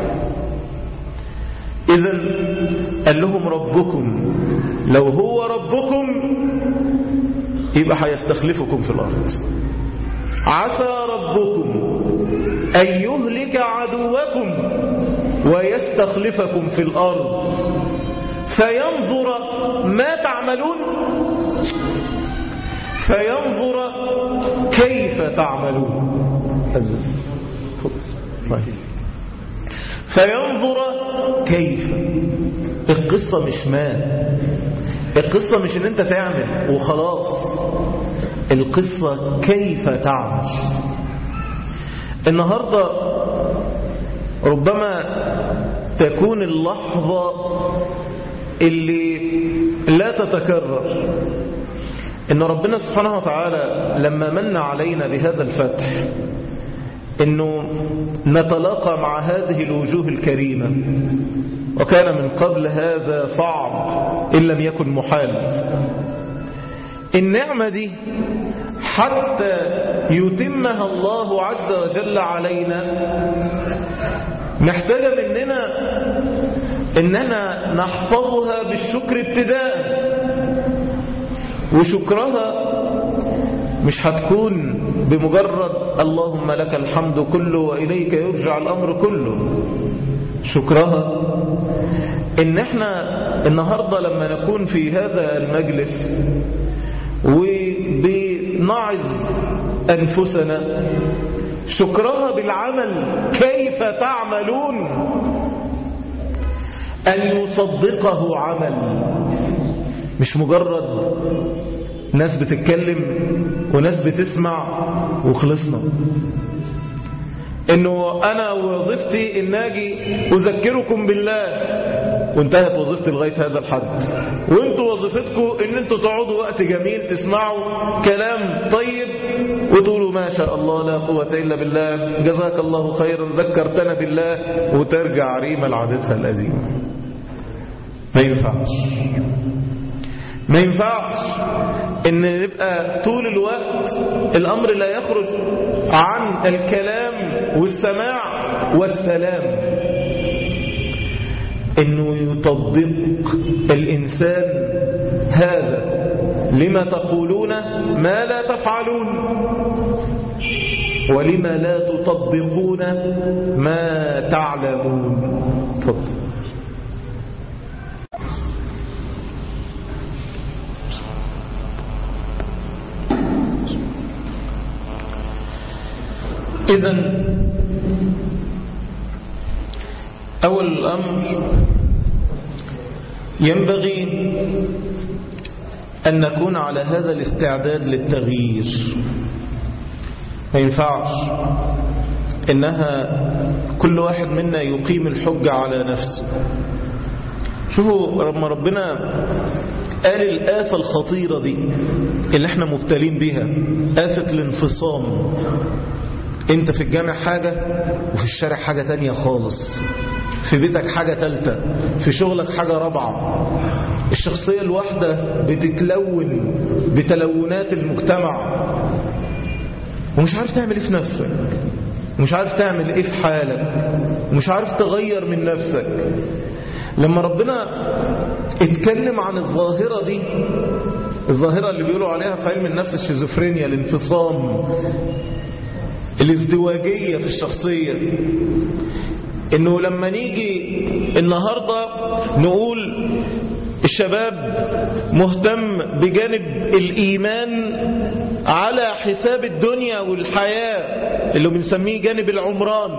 إذا قال لهم ربكم لو هو ربكم يبقى هيستخلفكم في الأرض عسى ربكم أن يهلك عدوكم ويستخلفكم في الأرض فينظر ما تعملون فينظر كيف تعملون فينظر كيف القصة مش ما القصة مش ان انت تعمل وخلاص القصة كيف تعمل النهاردة ربما تكون اللحظة اللي لا تتكرر ان ربنا سبحانه وتعالى لما من علينا بهذا الفتح انه نتلاقى مع هذه الوجوه الكريمة وكان من قبل هذا صعب إن لم يكن محال النعمة دي حتى يتمها الله عز وجل علينا محتاجة مننا إننا نحفظها بالشكر ابتداء وشكرها مش هتكون بمجرد اللهم لك الحمد كله وإليك يرجع الأمر كله شكرها إن احنا النهاردة لما نكون في هذا المجلس وبنعظ أنفسنا شكرها بالعمل كيف تعملون أن يصدقه عمل مش مجرد ناس بتتكلم وناس بتسمع وخلصنا انه انا وظيفتي ان اجي اذكركم بالله وانتهت وظيفتي لغايه هذا الحد وانتوا وظيفتكم ان انتوا تقعدوا وقت جميل تسمعوا كلام طيب وتقولوا ما شاء الله لا قوه الا بالله جزاك الله خيرا ذكرتنا بالله وترجع ريما لعادتها القديمه ما ينفعش ما ينفعش ان نبقى طول الوقت الامر لا يخرج عن الكلام والسماع والسلام انه يطبق الانسان هذا لما تقولون ما لا تفعلون ولما لا تطبقون ما تعلمون تفضل إذا أول الأمر ينبغي أن نكون على هذا الاستعداد للتغيير ما ينفعش إنها كل واحد منا يقيم الحجة على نفسه شوفوا لما ربنا قال الآفة الخطيرة دي اللي احنا مبتلين بها آفة الانفصام انت في الجامع حاجة وفي الشارع حاجة تانية خالص في بيتك حاجة تالتة في شغلك حاجة رابعة الشخصية الواحدة بتتلون بتلونات المجتمع ومش عارف تعمل ايه في نفسك ومش عارف تعمل ايه في حالك ومش عارف تغير من نفسك لما ربنا اتكلم عن الظاهرة دي الظاهرة اللي بيقولوا عليها في علم النفس الشيزوفرينيا الانفصام الازدواجية في الشخصية انه لما نيجي النهاردة نقول الشباب مهتم بجانب الإيمان على حساب الدنيا والحياة اللي بنسميه جانب العمران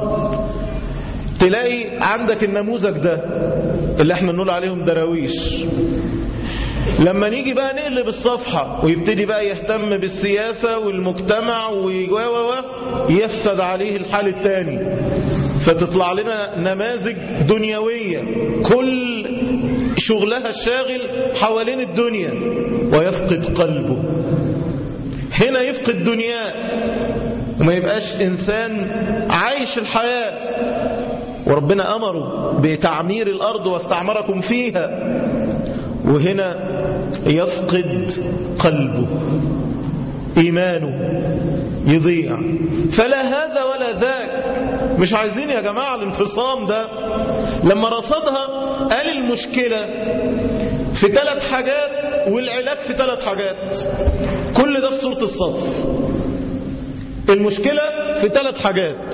تلاقي عندك النموذج ده اللي احنا نقول عليهم دراويش لما نيجي بقى نقلب الصفحة ويبتدي بقى يهتم بالسياسة والمجتمع و يفسد عليه الحال الثاني فتطلع لنا نماذج دنيوية كل شغلها الشاغل حوالين الدنيا ويفقد قلبه هنا يفقد دنياه وما يبقاش إنسان عايش الحياة وربنا أمره بتعمير الأرض واستعمركم فيها وهنا يفقد قلبه إيمانه يضيع فلا هذا ولا ذاك مش عايزين يا جماعة الانفصام ده لما رصدها قال المشكلة في ثلاث حاجات والعلاج في ثلاث حاجات كل ده في سورة الصف المشكلة في ثلاث حاجات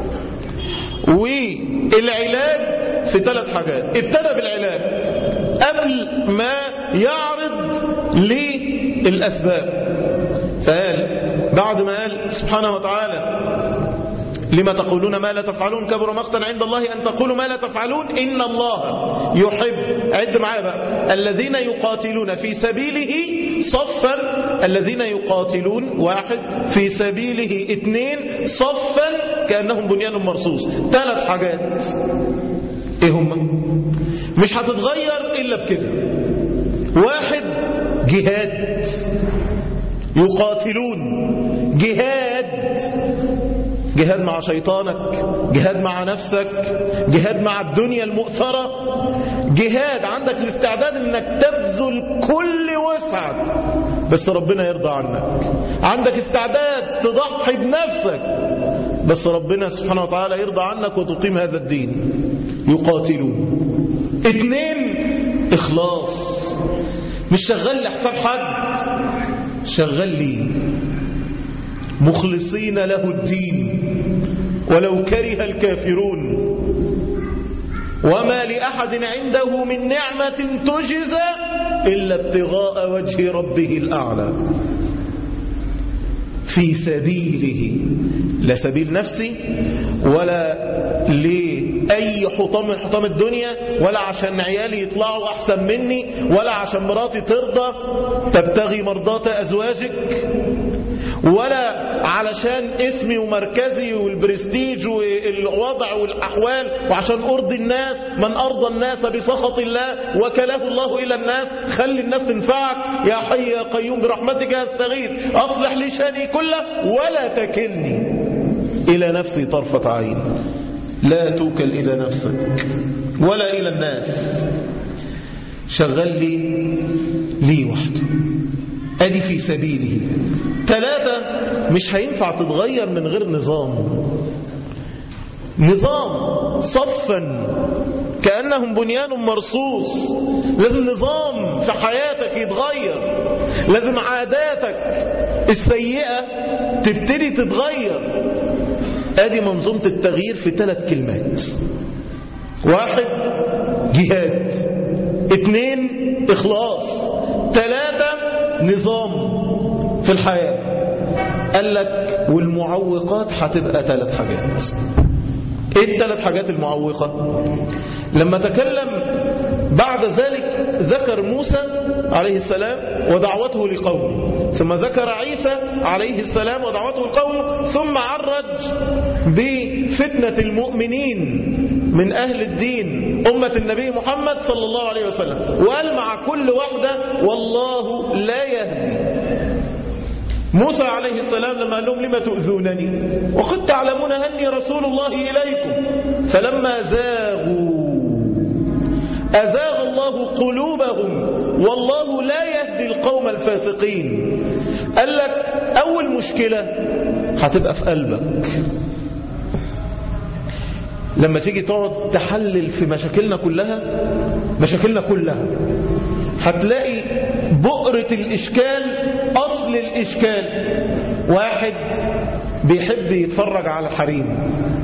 والعلاج في ثلاث حاجات ابتدى بالعلاج قبل ما يعرض للأسباب فقال بعد ما قال سبحانه وتعالى لما تقولون ما لا تفعلون كبر مقتا عند الله أن تقولوا ما لا تفعلون إن الله يحب عد معايا بقى الذين يقاتلون في سبيله صفا الذين يقاتلون واحد في سبيله اثنين صفا كأنهم بنيان مرصوص ثلاث حاجات ايه هم مش هتتغير إلا بكده واحد جهاد يقاتلون جهاد جهاد مع شيطانك جهاد مع نفسك جهاد مع الدنيا المؤثرة جهاد عندك الاستعداد انك تبذل كل وسعك بس ربنا يرضى عنك عندك استعداد تضحي بنفسك بس ربنا سبحانه وتعالى يرضى عنك وتقيم هذا الدين يقاتلون اتنين اخلاص مش شغال لحساب حد شغال لي مخلصين له الدين ولو كره الكافرون وما لأحد عنده من نعمة تجزى إلا ابتغاء وجه ربه الأعلى في سبيله لا سبيل نفسي ولا لأي حطام من حطام الدنيا ولا عشان عيالي يطلعوا أحسن مني ولا عشان مراتي ترضى تبتغي مرضات أزواجك ولا علشان اسمي ومركزي والبرستيج والوضع والأحوال وعشان أرضي الناس من أرضى الناس بسخط الله وكله الله إلى الناس خلي الناس تنفعك يا حي يا قيوم برحمتك أستغيث أصلح لي شأني كله ولا تكلني إلى نفسي طرفة عين لا توكل إلى نفسك ولا إلى الناس شغل لي لي وحده أدي في سبيله ثلاثة مش هينفع تتغير من غير نظام نظام صفا كأنهم بنيان مرصوص لازم نظام في حياتك يتغير لازم عاداتك السيئة تبتدي تتغير ادي منظومة التغيير في ثلاث كلمات واحد جهاد اثنين اخلاص ثلاثة نظام في الحياة قال لك والمعوقات هتبقى ثلاث حاجات ايه الثلاث حاجات المعوقة لما تكلم بعد ذلك ذكر موسى عليه السلام ودعوته لقومه ثم ذكر عيسى عليه السلام ودعوته لقومه ثم عرج بفتنة المؤمنين من أهل الدين أمة النبي محمد صلى الله عليه وسلم وقال مع كل واحدة والله لا يهدي موسى عليه السلام لما قال لهم لما تؤذونني وقد تعلمون أني رسول الله إليكم فلما زاغوا أزاغ الله قلوبهم والله لا يهدي القوم الفاسقين قال لك أول مشكلة هتبقى في قلبك لما تيجي تقعد تحلل في مشاكلنا كلها مشاكلنا كلها هتلاقي بؤرة الإشكال أصل الإشكال واحد بيحب يتفرج على الحريم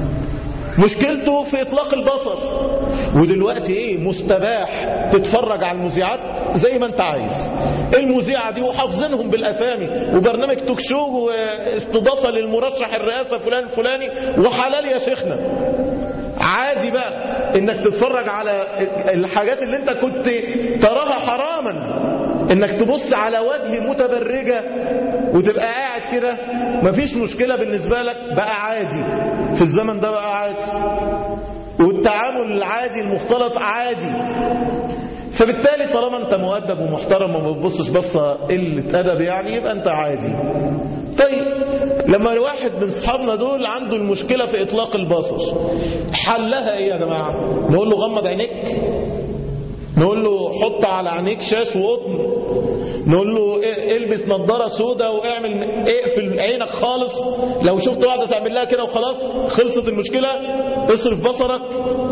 مشكلته في إطلاق البصر ودلوقتي إيه مستباح تتفرج على المذيعات زي ما أنت عايز المذيعة دي وحافظينهم بالأسامي وبرنامج توك شو واستضافة للمرشح الرئاسة فلان الفلاني وحلال يا شيخنا عادي بقى انك تتفرج على الحاجات اللي انت كنت تراها حراما انك تبص على وجه متبرجة وتبقى قاعد كده مفيش مشكلة بالنسبة لك بقى عادي في الزمن ده بقى عادي والتعامل العادي المختلط عادي فبالتالي طالما انت مؤدب ومحترم وما بتبصش بصة قلة ادب يعني يبقى انت عادي طيب لما الواحد من اصحابنا دول عنده المشكلة في اطلاق البصر حلها ايه يا جماعة نقول له غمض عينيك نقول له حط على عينيك شاش وقطن نقول له البس نظارة سودة واعمل اقفل عينك خالص لو شفت واحدة تعمل لها كده وخلاص خلصت المشكلة اصرف بصرك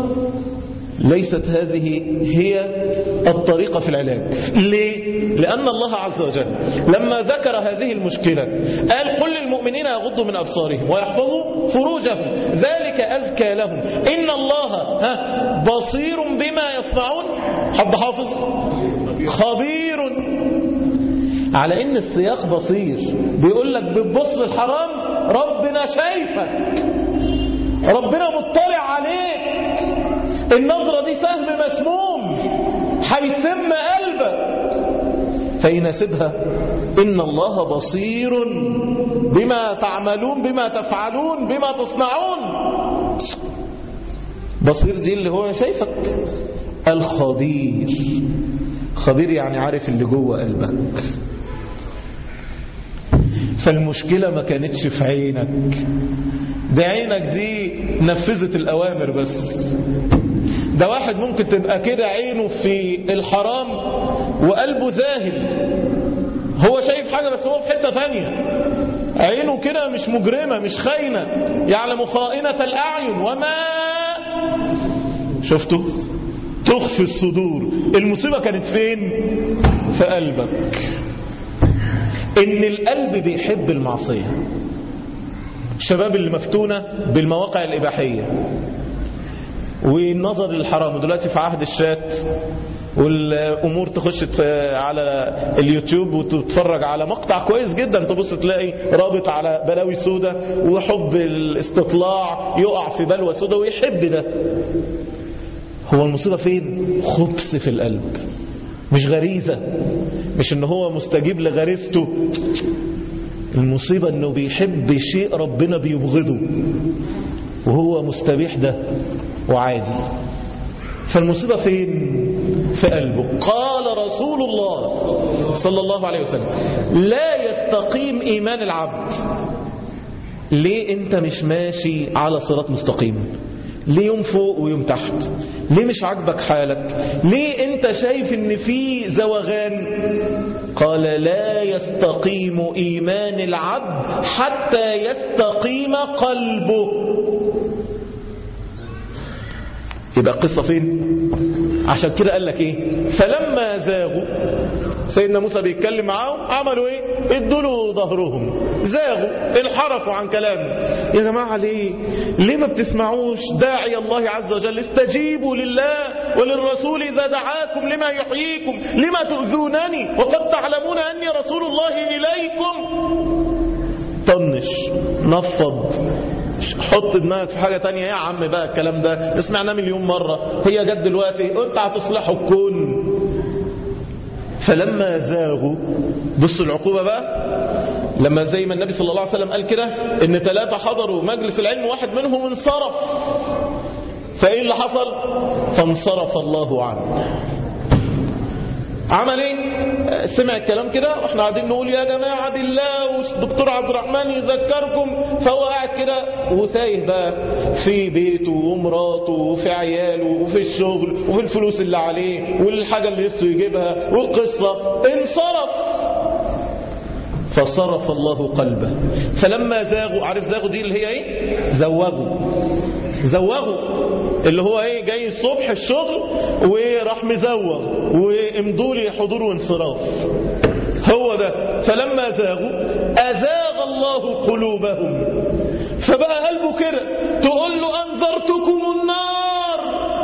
ليست هذه هي الطريقة في العلاج ليه؟ لأن الله عز وجل لما ذكر هذه المشكلة قال قل للمؤمنين يغضوا من أبصارهم ويحفظوا فروجهم ذلك أذكى لهم إن الله ها بصير بما يصنعون حد حافظ خبير على ان السياق بصير بيقول لك بتبص للحرام ربنا شايفك ربنا مطلع عليك النظرة دي سهم مسموم هيسم قلبك فيناسبها إن الله بصير بما تعملون بما تفعلون بما تصنعون بصير دي اللي هو شايفك الخبير خبير يعني عارف اللي جوه قلبك فالمشكلة ما كانتش في عينك ده عينك دي نفذت الأوامر بس ده واحد ممكن تبقى كده عينه في الحرام وقلبه زاهد هو شايف حاجة بس هو في حتة ثانية عينه كده مش مجرمة مش خاينة يعلم خائنة الأعين وما شفتوا تخفي الصدور المصيبة كانت فين في قلبك ان القلب بيحب المعصية الشباب اللي مفتونة بالمواقع الإباحية والنظر للحرام ودلوقتي في عهد الشات والامور تخش على اليوتيوب وتتفرج على مقطع كويس جدا تبص تلاقي رابط على بلاوي سودة وحب الاستطلاع يقع في بلوى سودة ويحب ده هو المصيبة فين خبث في القلب مش غريزة مش ان هو مستجيب لغريزته المصيبة انه بيحب شيء ربنا بيبغضه وهو مستبيح ده وعادي فالمصيبة فين في قلبه قال رسول الله صلى الله عليه وسلم لا يستقيم إيمان العبد ليه انت مش ماشي على صراط مستقيم ليه يوم فوق ويوم تحت ليه مش عاجبك حالك ليه انت شايف ان في زوغان قال لا يستقيم ايمان العبد حتى يستقيم قلبه يبقى القصة فين عشان كده قال لك ايه فلما زاغوا سيدنا موسى بيتكلم معاهم عملوا ايه ادوا له ظهرهم زاغوا انحرفوا عن كلامه يا جماعة ليه ليه ما بتسمعوش داعي الله عز وجل استجيبوا لله وللرسول إذا دعاكم لما يحييكم لما تؤذونني وقد تعلمون أني رسول الله إليكم طنش نفض حط دماغك في حاجة تانية يا عم بقى الكلام ده سمعناه مليون مرة هي جد دلوقتي انت هتصلحوا الكون فلما زاغوا بصوا العقوبة بقى لما زي ما النبي صلى الله عليه وسلم قال كده ان ثلاثة حضروا مجلس العلم واحد منهم انصرف فايه اللي حصل فانصرف الله عنه عمل ايه سمع الكلام كده واحنا قاعدين نقول يا جماعة بالله والدكتور عبد الرحمن يذكركم فهو قاعد كده وتايه بقى في بيته ومراته وفي عياله وفي الشغل وفي الفلوس اللي عليه والحاجة اللي نفسه يجيبها والقصة انصرف فصرف الله قلبه فلما زاغوا عارف زاغوا دي اللي هي ايه زوغوا زوغوا اللي هو ايه جاي الصبح الشغل وراح مزوغ وامضوا لي حضور وانصراف هو ده فلما زاغوا أزاغ الله قلوبهم فبقى قلبه كده تقول له أنذرتكم النار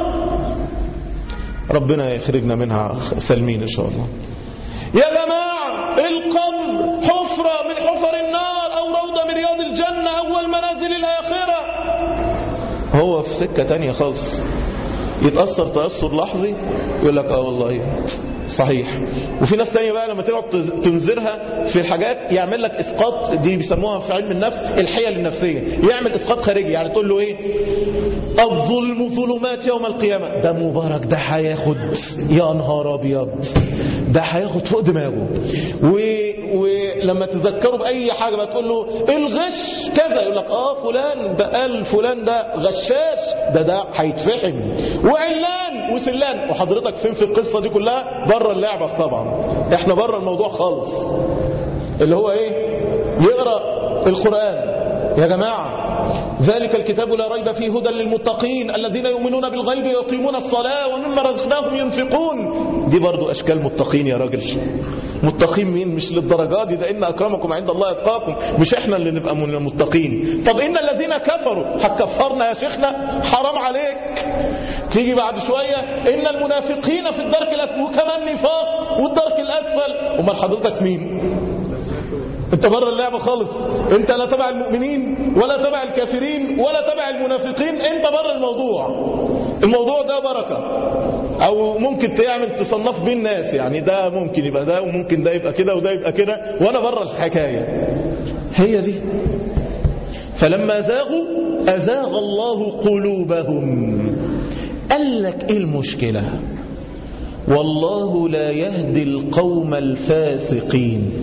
ربنا يخرجنا منها سالمين إن شاء الله يا جماعة القبر حفرة من حفر النار أو روضة من رياض الجنة أول منازل الآخرة هو في سكة تانية خالص يتأثر تأثر لحظي يقول لك اه والله صحيح وفي ناس تانية بقى لما تقعد تنذرها في الحاجات يعمل لك اسقاط دي بيسموها في علم النفس الحيل النفسية يعمل اسقاط خارجي يعني تقول له ايه الظلم ظلمات يوم القيامة ده مبارك ده هياخد يا نهار ابيض ده هياخد فوق دماغه و... ولما تذكره بأي حاجة بقى تقول له الغش كذا يقول لك اه فلان ده قال فلان ده غشاش ده ده هيتفحم وعلان وسلان وحضرتك فين في القصة دي كلها بره اللعبة طبعا احنا بره الموضوع خالص اللي هو ايه يقرأ القرآن يا جماعة ذلك الكتاب لا ريب فيه هدى للمتقين الذين يؤمنون بالغيب ويقيمون الصلاة ومما رزقناهم ينفقون دي برضو أشكال متقين يا راجل متقين مين مش للدرجات دي ده إن أكرمكم عند الله يتقاكم مش إحنا اللي نبقى من المتقين طب إن الذين كفروا هتكفرنا يا شيخنا حرام عليك تيجي بعد شوية إن المنافقين في الدرك الأسفل وكمان نفاق والدرك الأسفل أمال حضرتك مين انت بره اللعبة خالص انت لا تبع المؤمنين ولا تبع الكافرين ولا تبع المنافقين انت بره الموضوع الموضوع ده بركة او ممكن تعمل تصنف بين الناس يعني ده ممكن يبقى ده وممكن ده يبقى كده وده يبقى كده وانا بره الحكاية هي دي فلما زاغوا أزاغ الله قلوبهم قال لك ايه المشكلة والله لا يهدي القوم الفاسقين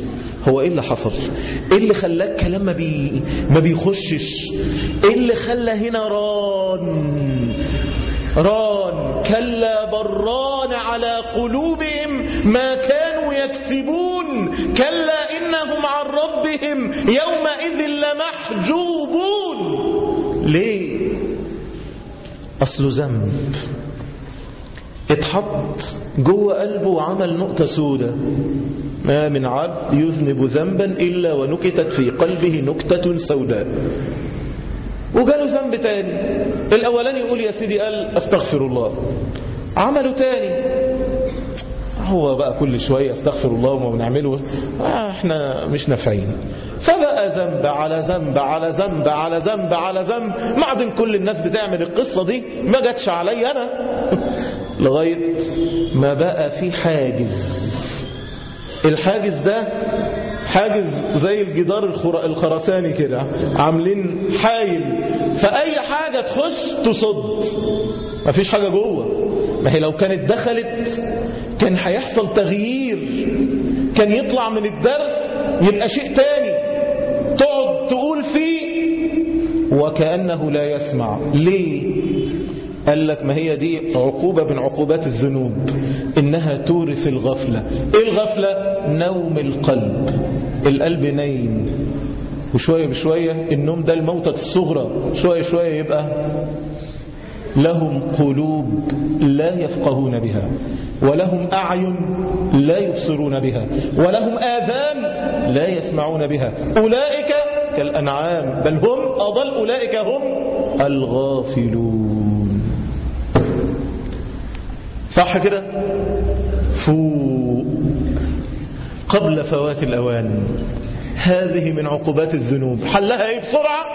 هو ايه اللي حصل ايه اللي خلاك كلام ما, بي ما بيخشش ايه اللي خلى هنا ران ران كلا بران على قلوبهم ما كانوا يكسبون كلا إنهم عن ربهم يومئذ لمحجوبون ليه أصله ذنب اتحط جوه قلبه وعمل نقطة سودة ما من عبد يذنب ذنبا إلا ونكتت في قلبه نكتة سوداء وجاله ذنب تاني الأولاني يقول يا سيدي قال استغفر الله عمله تاني هو بقى كل شوية استغفر الله وما بنعمله آه احنا مش نافعين فبقى ذنب على ذنب على ذنب على ذنب على ذنب بعدين كل الناس بتعمل القصة دي ما جاتش علي أنا لغاية ما بقى في حاجز الحاجز ده حاجز زي الجدار الخر- الخرساني كده عاملين حايل فأي حاجة تخش تصد مفيش حاجة جوه ما هي لو كانت دخلت كان هيحصل تغيير كان يطلع من الدرس يبقى شيء تاني تقعد تقول فيه وكأنه لا يسمع ليه قال لك ما هي دي عقوبة من عقوبات الذنوب إنها تورث الغفلة إيه الغفلة؟ نوم القلب القلب نايم وشوية بشوية النوم ده الموتة الصغرى شوية شوية يبقى لهم قلوب لا يفقهون بها ولهم أعين لا يبصرون بها ولهم آذان لا يسمعون بها أولئك كالأنعام بل هم أضل أولئك هم الغافلون صح كده فوق قبل فوات الأوان هذه من عقوبات الذنوب حلها ايه بسرعة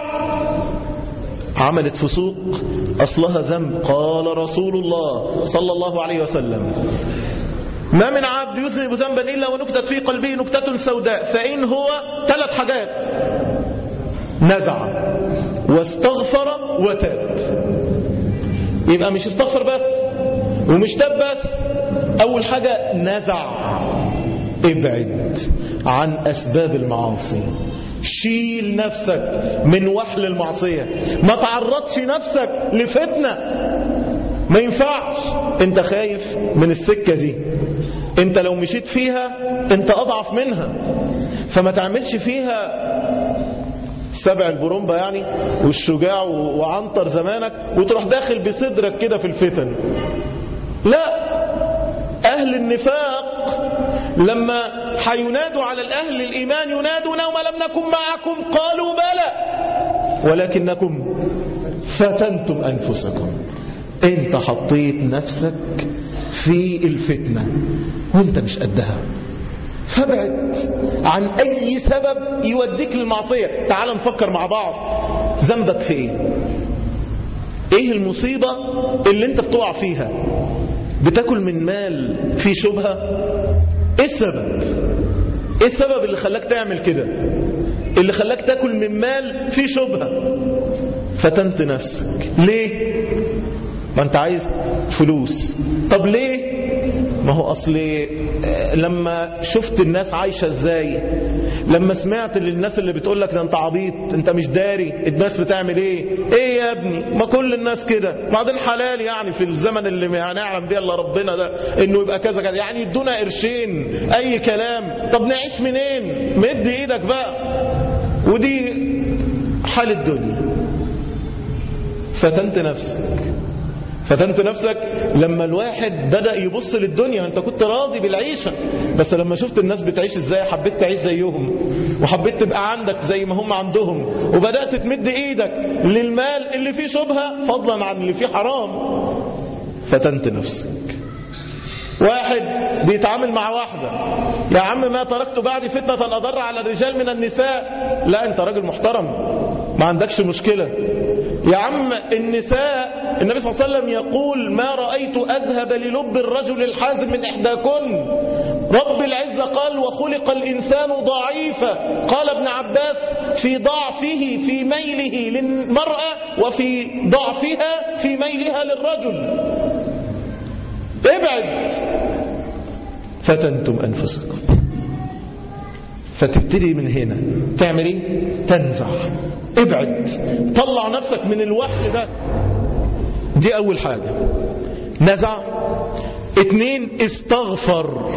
عملت فسوق أصلها ذنب قال رسول الله صلى الله عليه وسلم ما من عبد يذنب ذنبا إلا ونكتت في قلبه نكتة سوداء فإن هو ثلاث حاجات نزع واستغفر وتاب يبقى مش استغفر بس ومش تاب بس أول حاجة نزع ابعد عن أسباب المعاصي شيل نفسك من وحل المعصية ما تعرضش نفسك لفتنة ما ينفعش انت خايف من السكة دي انت لو مشيت فيها انت اضعف منها فما تعملش فيها سبع البرومبا يعني والشجاع وعنطر زمانك وتروح داخل بصدرك كده في الفتن لا أهل النفاق لما حينادوا على الأهل الإيمان ينادون وما لم نكن معكم قالوا بلى ولكنكم فتنتم أنفسكم انت حطيت نفسك في الفتنة وانت مش قدها فابعد عن أي سبب يوديك للمعصية تعال نفكر مع بعض ذنبك في ايه ايه المصيبة اللي انت بتقع فيها بتاكل من مال في شبهة ايه السبب ايه السبب اللي خلاك تعمل كده اللي خلاك تاكل من مال في شبهة فتنت نفسك ليه ما انت عايز فلوس طب ليه ما هو اصل لما شفت الناس عايشة ازاي لما سمعت للناس اللي بتقول لك ده انت عبيط انت مش داري الناس بتعمل ايه ايه يا ابني ما كل الناس كده بعدين حلال يعني في الزمن اللي ما هنعلم بيه الا ربنا ده انه يبقى كذا كذا يعني يدونا قرشين اي كلام طب نعيش منين مد ايدك بقى ودي حال الدنيا فتنت نفسك فتنت نفسك لما الواحد بدأ يبص للدنيا انت كنت راضي بالعيشة بس لما شفت الناس بتعيش ازاي حبيت تعيش زيهم وحبيت تبقى عندك زي ما هم عندهم وبدأت تمد ايدك للمال اللي فيه شبهة فضلا عن اللي فيه حرام فتنت نفسك واحد بيتعامل مع واحدة يا عم ما تركت بعدي فتنة أضر على الرجال من النساء لا انت راجل محترم ما عندكش مشكلة يا عم النساء النبي صلى الله عليه وسلم يقول ما رأيت أذهب للب الرجل الحازم من إحداكن رب العزة قال وخلق الإنسان ضعيفا قال ابن عباس في ضعفه في ميله للمرأة وفي ضعفها في ميلها للرجل ابعد فتنتم أنفسكم فتبتدي من هنا تعمل ايه تنزع ابعد طلع نفسك من الوحد ده دي اول حاجة نزع اتنين استغفر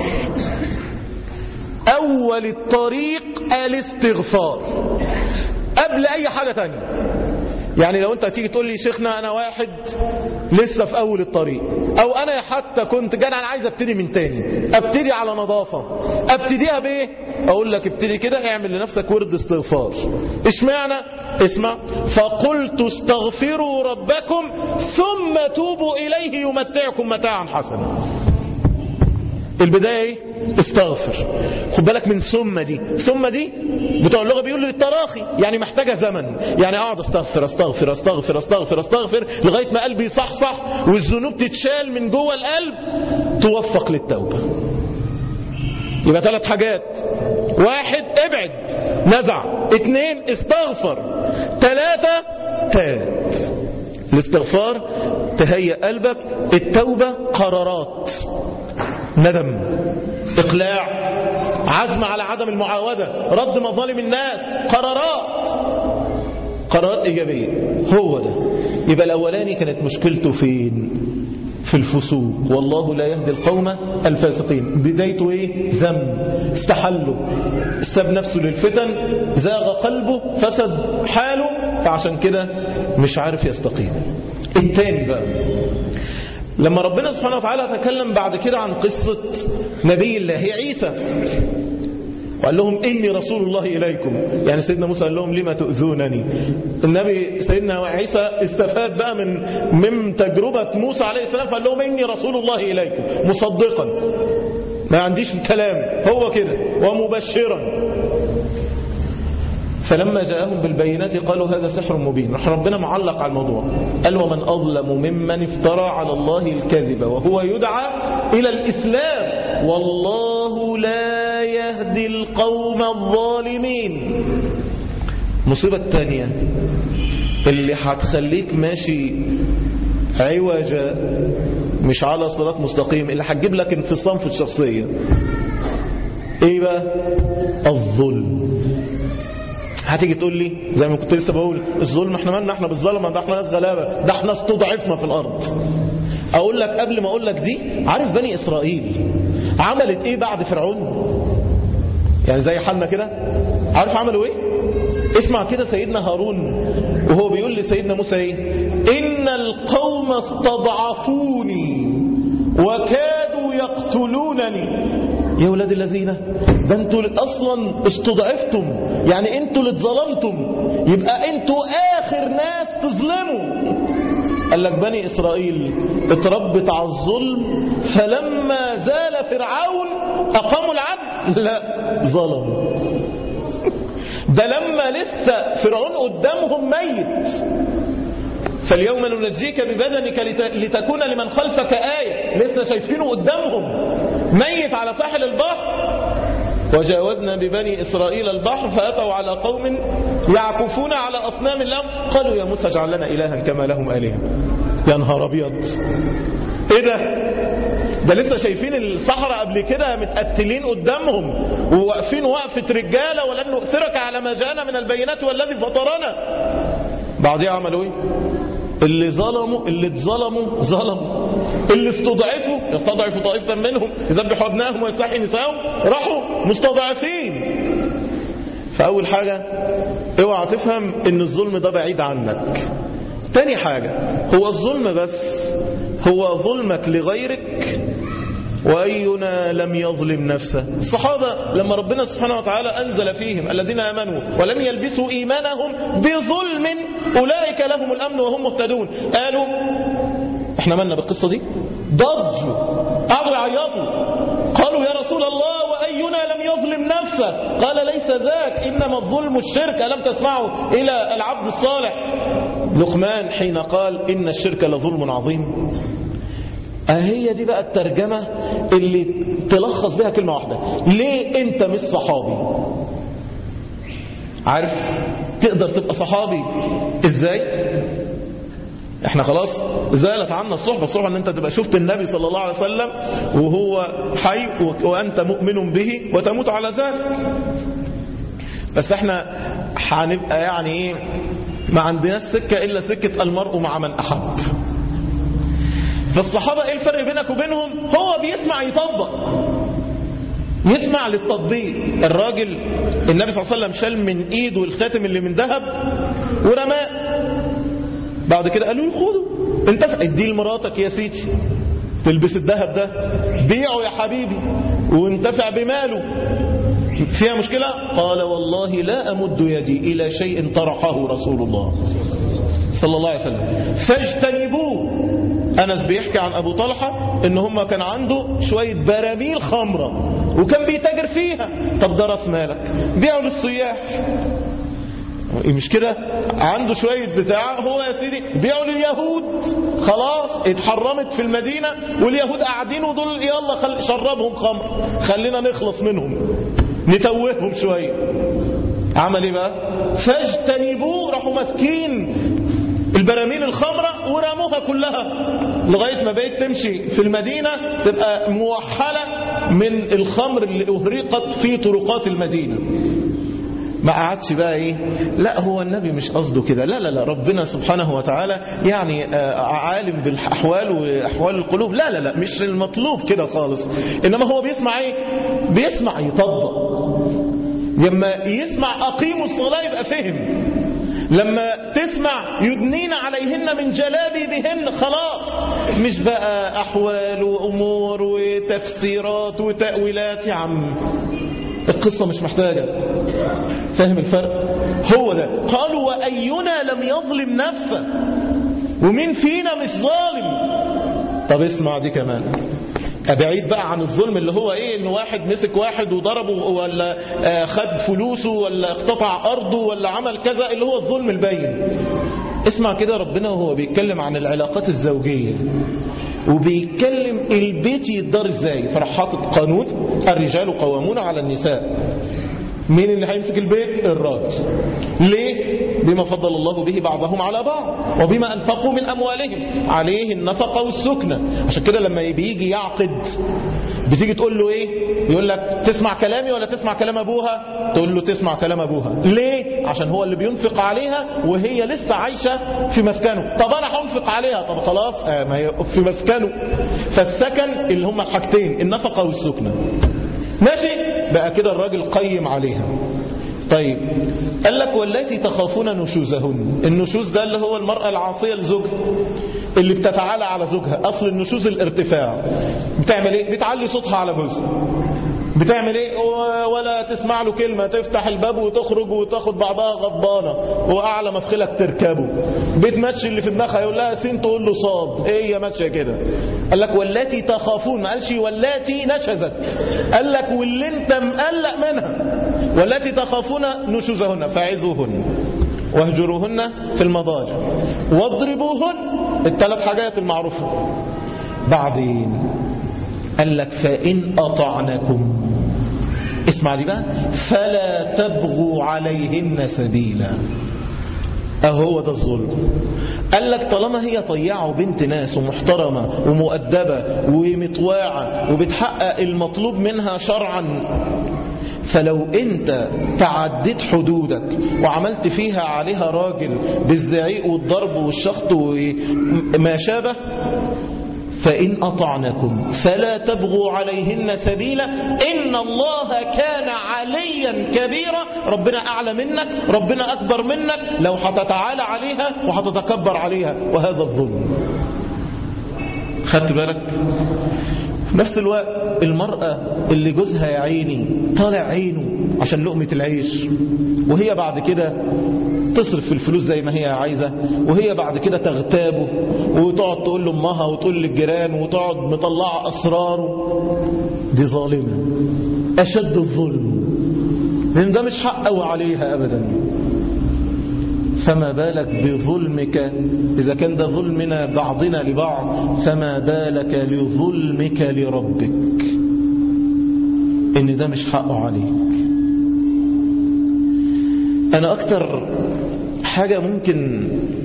اول الطريق الاستغفار قبل اي حاجة تانية يعني لو انت تيجي تقول لي شيخنا انا واحد لسه في اول الطريق او انا حتى كنت جاي انا عايز ابتدي من تاني ابتدي على نظافة ابتديها بايه اقول لك ابتدي كده اعمل لنفسك ورد استغفار اشمعنى اسمع فقلت استغفروا ربكم ثم توبوا اليه يمتعكم متاعا حسنا البداية ايه استغفر خد بالك من ثم دي ثم دي بتوع اللغة بيقولوا للتراخي يعني محتاجة زمن يعني اقعد استغفر استغفر استغفر استغفر استغفر لغاية ما قلبي يصحصح والذنوب تتشال من جوه القلب توفق للتوبة يبقى ثلاث حاجات واحد ابعد نزع اثنين استغفر ثلاثة تاب الاستغفار تهيأ قلبك التوبة قرارات ندم اقلاع عزم على عدم المعاودة رد مظالم الناس قرارات قرارات ايجابية هو ده يبقى الاولاني كانت مشكلته فين في الفسوق والله لا يهدي القوم الفاسقين بدايته ايه ذنب استحله استب نفسه للفتن زاغ قلبه فسد حاله فعشان كده مش عارف يستقيم التاني بقى لما ربنا سبحانه وتعالى تكلم بعد كده عن قصة نبي الله عيسى وقال لهم إني رسول الله إليكم يعني سيدنا موسى قال لهم لما تؤذونني النبي سيدنا عيسى استفاد بقى من من تجربة موسى عليه السلام فقال لهم إني رسول الله إليكم مصدقا ما عنديش كلام هو كده ومبشرا فلما جاءهم بالبينات قالوا هذا سحر مبين راح ربنا معلق على الموضوع قال ومن أظلم ممن افترى على الله الكذب وهو يدعى إلى الإسلام والله لا يهدي القوم الظالمين مصيبة الثانية اللي هتخليك ماشي عوجة مش على صراط مستقيم اللي هتجيب لك انفصام في الشخصية ايه بقى الظلم هتيجي تقول لي زي ما كنت لسه بقول الظلم احنا مالنا احنا بالظلم ده احنا ناس غلابه ده احنا استضعفنا في الارض اقول لك قبل ما اقول لك دي عارف بني اسرائيل عملت ايه بعد فرعون يعني زي حالنا كده عارف عملوا ايه اسمع كده سيدنا هارون وهو بيقول لسيدنا موسى ايه ان القوم استضعفوني وكادوا يقتلونني يا ولاد الذين ده انتوا اللي اصلا استضعفتم يعني انتوا اللي اتظلمتم يبقى انتوا اخر ناس تظلموا قال لك بني اسرائيل اتربت على الظلم فلما زال فرعون اقاموا العدل لا ظلموا ده لما لسه فرعون قدامهم ميت فاليوم ننجيك ببدنك لتكون لمن خلفك آية لسه شايفينه قدامهم ميت على ساحل البحر وجاوزنا ببني إسرائيل البحر فأتوا على قوم يعكفون على أصنام لهم قالوا يا موسى اجعل لنا إلها كما لهم آلهة يا نهار أبيض إيه ده ده لسه شايفين الصحراء قبل كده متقتلين قدامهم وواقفين وقفة رجالة ولن نؤثرك على ما جاءنا من البينات والذي فطرنا بعضها عملوا ايه اللي ظلموا اللي اتظلموا ظلموا اللي استضعفوا يستضعفوا طائفة منهم يذبحوا أبنائهم ويستحي نسائهم راحوا مستضعفين فأول حاجة اوعى تفهم ان الظلم ده بعيد عنك تاني حاجة هو الظلم بس هو ظلمك لغيرك وأينا لم يظلم نفسه الصحابة لما ربنا سبحانه وتعالى أنزل فيهم الذين آمنوا ولم يلبسوا إيمانهم بظلم أولئك لهم الأمن وهم مهتدون قالوا احنا مالنا بالقصة دي ضجوا قعدوا يعيطوا قالوا يا رسول الله وأينا لم يظلم نفسه قال ليس ذاك إنما الظلم الشرك ألم تسمعوا إلى العبد الصالح لقمان حين قال إن الشرك لظلم عظيم هي دي بقى الترجمة اللي تلخص بها كلمة واحدة ليه انت مش صحابي عارف تقدر تبقى صحابي ازاي احنا خلاص زالت عنا الصحبة الصحبة ان انت تبقى شفت النبي صلى الله عليه وسلم وهو حي وانت مؤمن به وتموت على ذلك بس احنا هنبقى يعني ايه ما عندناش سكة إلا سكة المرء مع من أحب فالصحابة ايه الفرق بينك وبينهم هو بيسمع يطبق يسمع للتطبيق الراجل النبي صلى الله عليه وسلم شال من ايده الخاتم اللي من ذهب ورماه بعد كده قالوا له خده انت اديه لمراتك يا سيدي تلبس الذهب ده بيعه يا حبيبي وانتفع بماله فيها مشكلة قال والله لا أمد يدي إلى شيء طرحه رسول الله صلى الله عليه وسلم فاجتنبوه أنس بيحكي عن أبو طلحة إن هم كان عنده شوية براميل خمرة وكان بيتاجر فيها طب ده راس مالك بيعوا للسياح مش كده عنده شوية بتاع هو يا سيدي بيعوا لليهود خلاص اتحرمت في المدينة واليهود قاعدين ودول يلا خل... شربهم خمر خلينا نخلص منهم نتوههم شوية عمل ايه بقى فاجتنبوه راحوا ماسكين البراميل الخمرة ورموها كلها لغاية ما بقيت تمشي في المدينة تبقى موحلة من الخمر اللي أهرقت في طرقات المدينة ما قعدش بقى ايه لا هو النبي مش قصده كده لا لا لا ربنا سبحانه وتعالى يعني عالم بالاحوال واحوال القلوب لا لا لا مش المطلوب كده خالص انما هو بيسمع ايه بيسمع يطبق لما يسمع اقيموا الصلاه يبقى فهم لما تسمع يدنين عليهن من جلابي بهن خلاص مش بقى احوال وامور وتفسيرات وتاويلات يا عم القصة مش محتاجة فاهم الفرق هو ده قالوا وأينا لم يظلم نفسه ومين فينا مش ظالم طب اسمع دي كمان بعيد بقى عن الظلم اللي هو ايه ان واحد مسك واحد وضربه ولا خد فلوسه ولا اقتطع ارضه ولا عمل كذا اللي هو الظلم البين اسمع كده ربنا وهو بيتكلم عن العلاقات الزوجية وبيتكلم البيت يتدار ازاي فراح حاطط قانون الرجال قوامون على النساء مين اللي هيمسك البيت الراجل ليه بما فضل الله به بعضهم على بعض وبما انفقوا من اموالهم عليه النفقه والسكنه عشان كده لما بيجي يعقد بتيجي تقول له ايه يقول لك تسمع كلامي ولا تسمع كلام ابوها تقول له تسمع كلام ابوها ليه عشان هو اللي بينفق عليها وهي لسه عايشه في مسكنه طب انا هنفق عليها طب خلاص آه ما هي في مسكنه فالسكن اللي هم الحاجتين النفقه والسكنه ماشي بقى كده الراجل قيم عليها طيب قال لك والتي تخافون نشوزهن النشوز ده اللي هو المرأة العاصية لزوجها اللي بتتعالى على زوجها أصل النشوز الارتفاع بتعمل ايه بتعلي صوتها على جوزها بتعمل ايه ولا تسمع له كلمة تفتح الباب وتخرج وتاخد بعضها غضبانة واعلى مفخلك تركبه بتمشي اللي في دماغها يقول لها سين تقول له صاد ايه يا ماشيه كده قال لك والتي تخافون ما قالش والتي نشزت قال لك واللي انت مقلق منها والتي تخافون نشوزهن فعظوهن واهجروهن في المضاجع واضربوهن الثلاث حاجات المعروفة بعدين قال لك فإن أطعنكم اسمع دي بقى فلا تبغوا عليهن سبيلا أهو ده الظلم قال لك طالما هي طيعة وبنت ناس ومحترمة ومؤدبة ومطواعة وبتحقق المطلوب منها شرعا فلو انت تعديت حدودك وعملت فيها عليها راجل بالزعيق والضرب والشخط وما شابه فإن أطعنكم فلا تبغوا عليهن سبيلا إن الله كان عليا كبيرا ربنا أعلى منك ربنا أكبر منك لو هتتعالى عليها وهتتكبر عليها وهذا الظلم خدت بالك في نفس الوقت المرأة اللي جوزها يا عيني طالع عينه عشان لقمة العيش وهي بعد كده تصرف في الفلوس زي ما هي عايزة وهي بعد كده تغتابه وتقعد تقول له امها وتقول للجيران وتقعد مطلعة أسراره دي ظالمة أشد الظلم لأن ده مش حقه عليها أبدا فما بالك بظلمك إذا كان ده ظلمنا بعضنا لبعض فما بالك لظلمك لربك إن ده مش حقه عليك أنا أكتر حاجة ممكن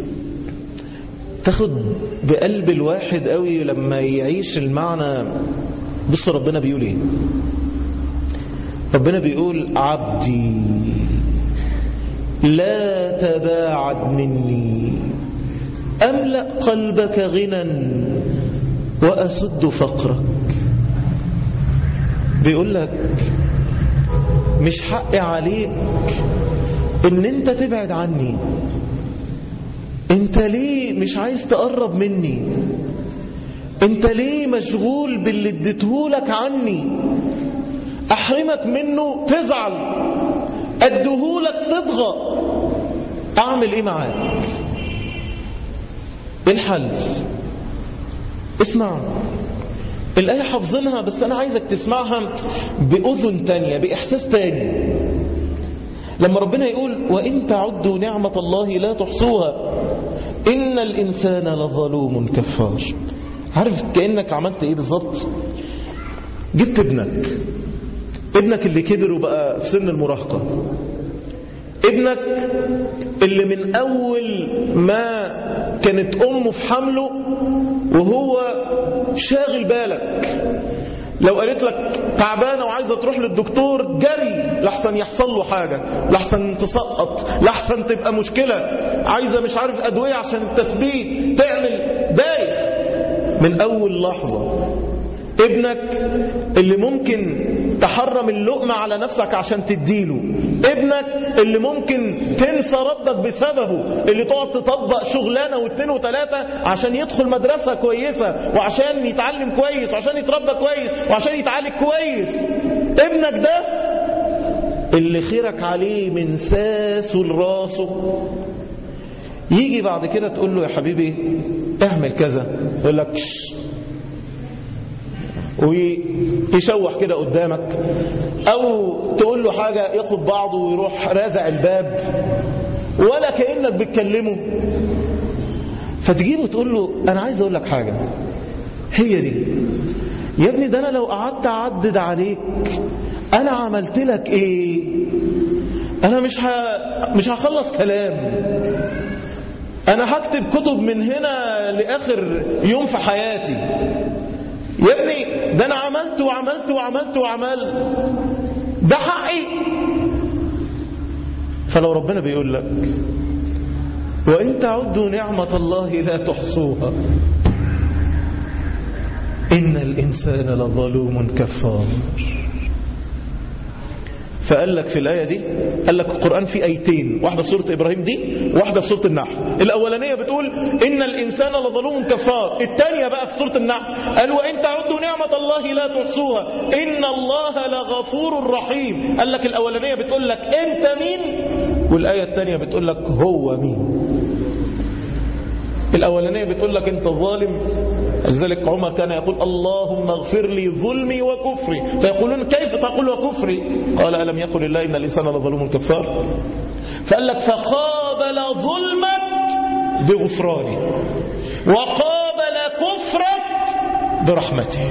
تاخد بقلب الواحد قوي لما يعيش المعنى بص ربنا بيقول ايه ربنا بيقول عبدي لا تباعد مني أملأ قلبك غنى وأسد فقرك بيقول لك مش حقي عليك ان انت تبعد عني انت ليه مش عايز تقرب مني انت ليه مشغول باللي اديتهولك عني احرمك منه تزعل اديهولك تضغى اعمل ايه معاك ايه الحل اسمع الآية حافظينها بس أنا عايزك تسمعها بأذن تانية بإحساس تاني لما ربنا يقول وإن تعدوا نعمة الله لا تحصوها إن الإنسان لظلوم كفار عارف كأنك عملت إيه بالظبط جبت ابنك ابنك اللي كبر وبقى في سن المراهقة ابنك اللي من أول ما كانت أمه في حمله وهو شاغل بالك لو قالت لك تعبانة وعايزة تروح للدكتور جري لحسن يحصل له حاجة لحسن تسقط لحسن تبقى مشكلة عايزة مش عارف أدوية عشان التثبيت تعمل دايخ من أول لحظة ابنك اللي ممكن تحرم اللقمة على نفسك عشان تديله ابنك اللي ممكن تنسى ربك بسببه اللي تقعد تطبق شغلانة واثنين وثلاثة عشان يدخل مدرسة كويسة وعشان يتعلم كويس وعشان يتربى كويس وعشان يتعالج كويس ابنك ده اللي خيرك عليه من ساسه لراسه يجي بعد كده تقول له يا حبيبي اعمل كذا يقول لك شش ويشوح كده قدامك او تقول له حاجة ياخد بعضه ويروح رازع الباب ولا كأنك بتكلمه فتجيبه وتقول له انا عايز اقول لك حاجة هي دي يا ابني ده انا لو قعدت اعدد عليك انا عملت لك ايه انا مش ه... مش هخلص كلام انا هكتب كتب من هنا لاخر يوم في حياتي يا ابني ده انا عملت وعملت وعملت وعملت ده حقي فلو ربنا بيقول لك وإن تعدوا نعمة الله لا تحصوها إن الإنسان لظلوم كفار فقال لك في الآية دي قال لك القرآن في آيتين واحدة في سورة إبراهيم دي واحدة في سورة النحل الأولانية بتقول إن الإنسان لظلوم كفار الثانية بقى في سورة النحل قال وإن تعدوا نعمة الله لا تحصوها إن الله لغفور رحيم قال لك الأولانية بتقول لك أنت مين والآية الثانية بتقول لك هو مين الأولانية بتقول لك أنت ظالم لذلك عمر كان يقول اللهم اغفر لي ظلمي وكفري فيقولون كيف تقول وكفري قال ألم يقل الله إن الإنسان لظلوم كفار فقال لك فقابل ظلمك بغفراني وقابل كفرك برحمته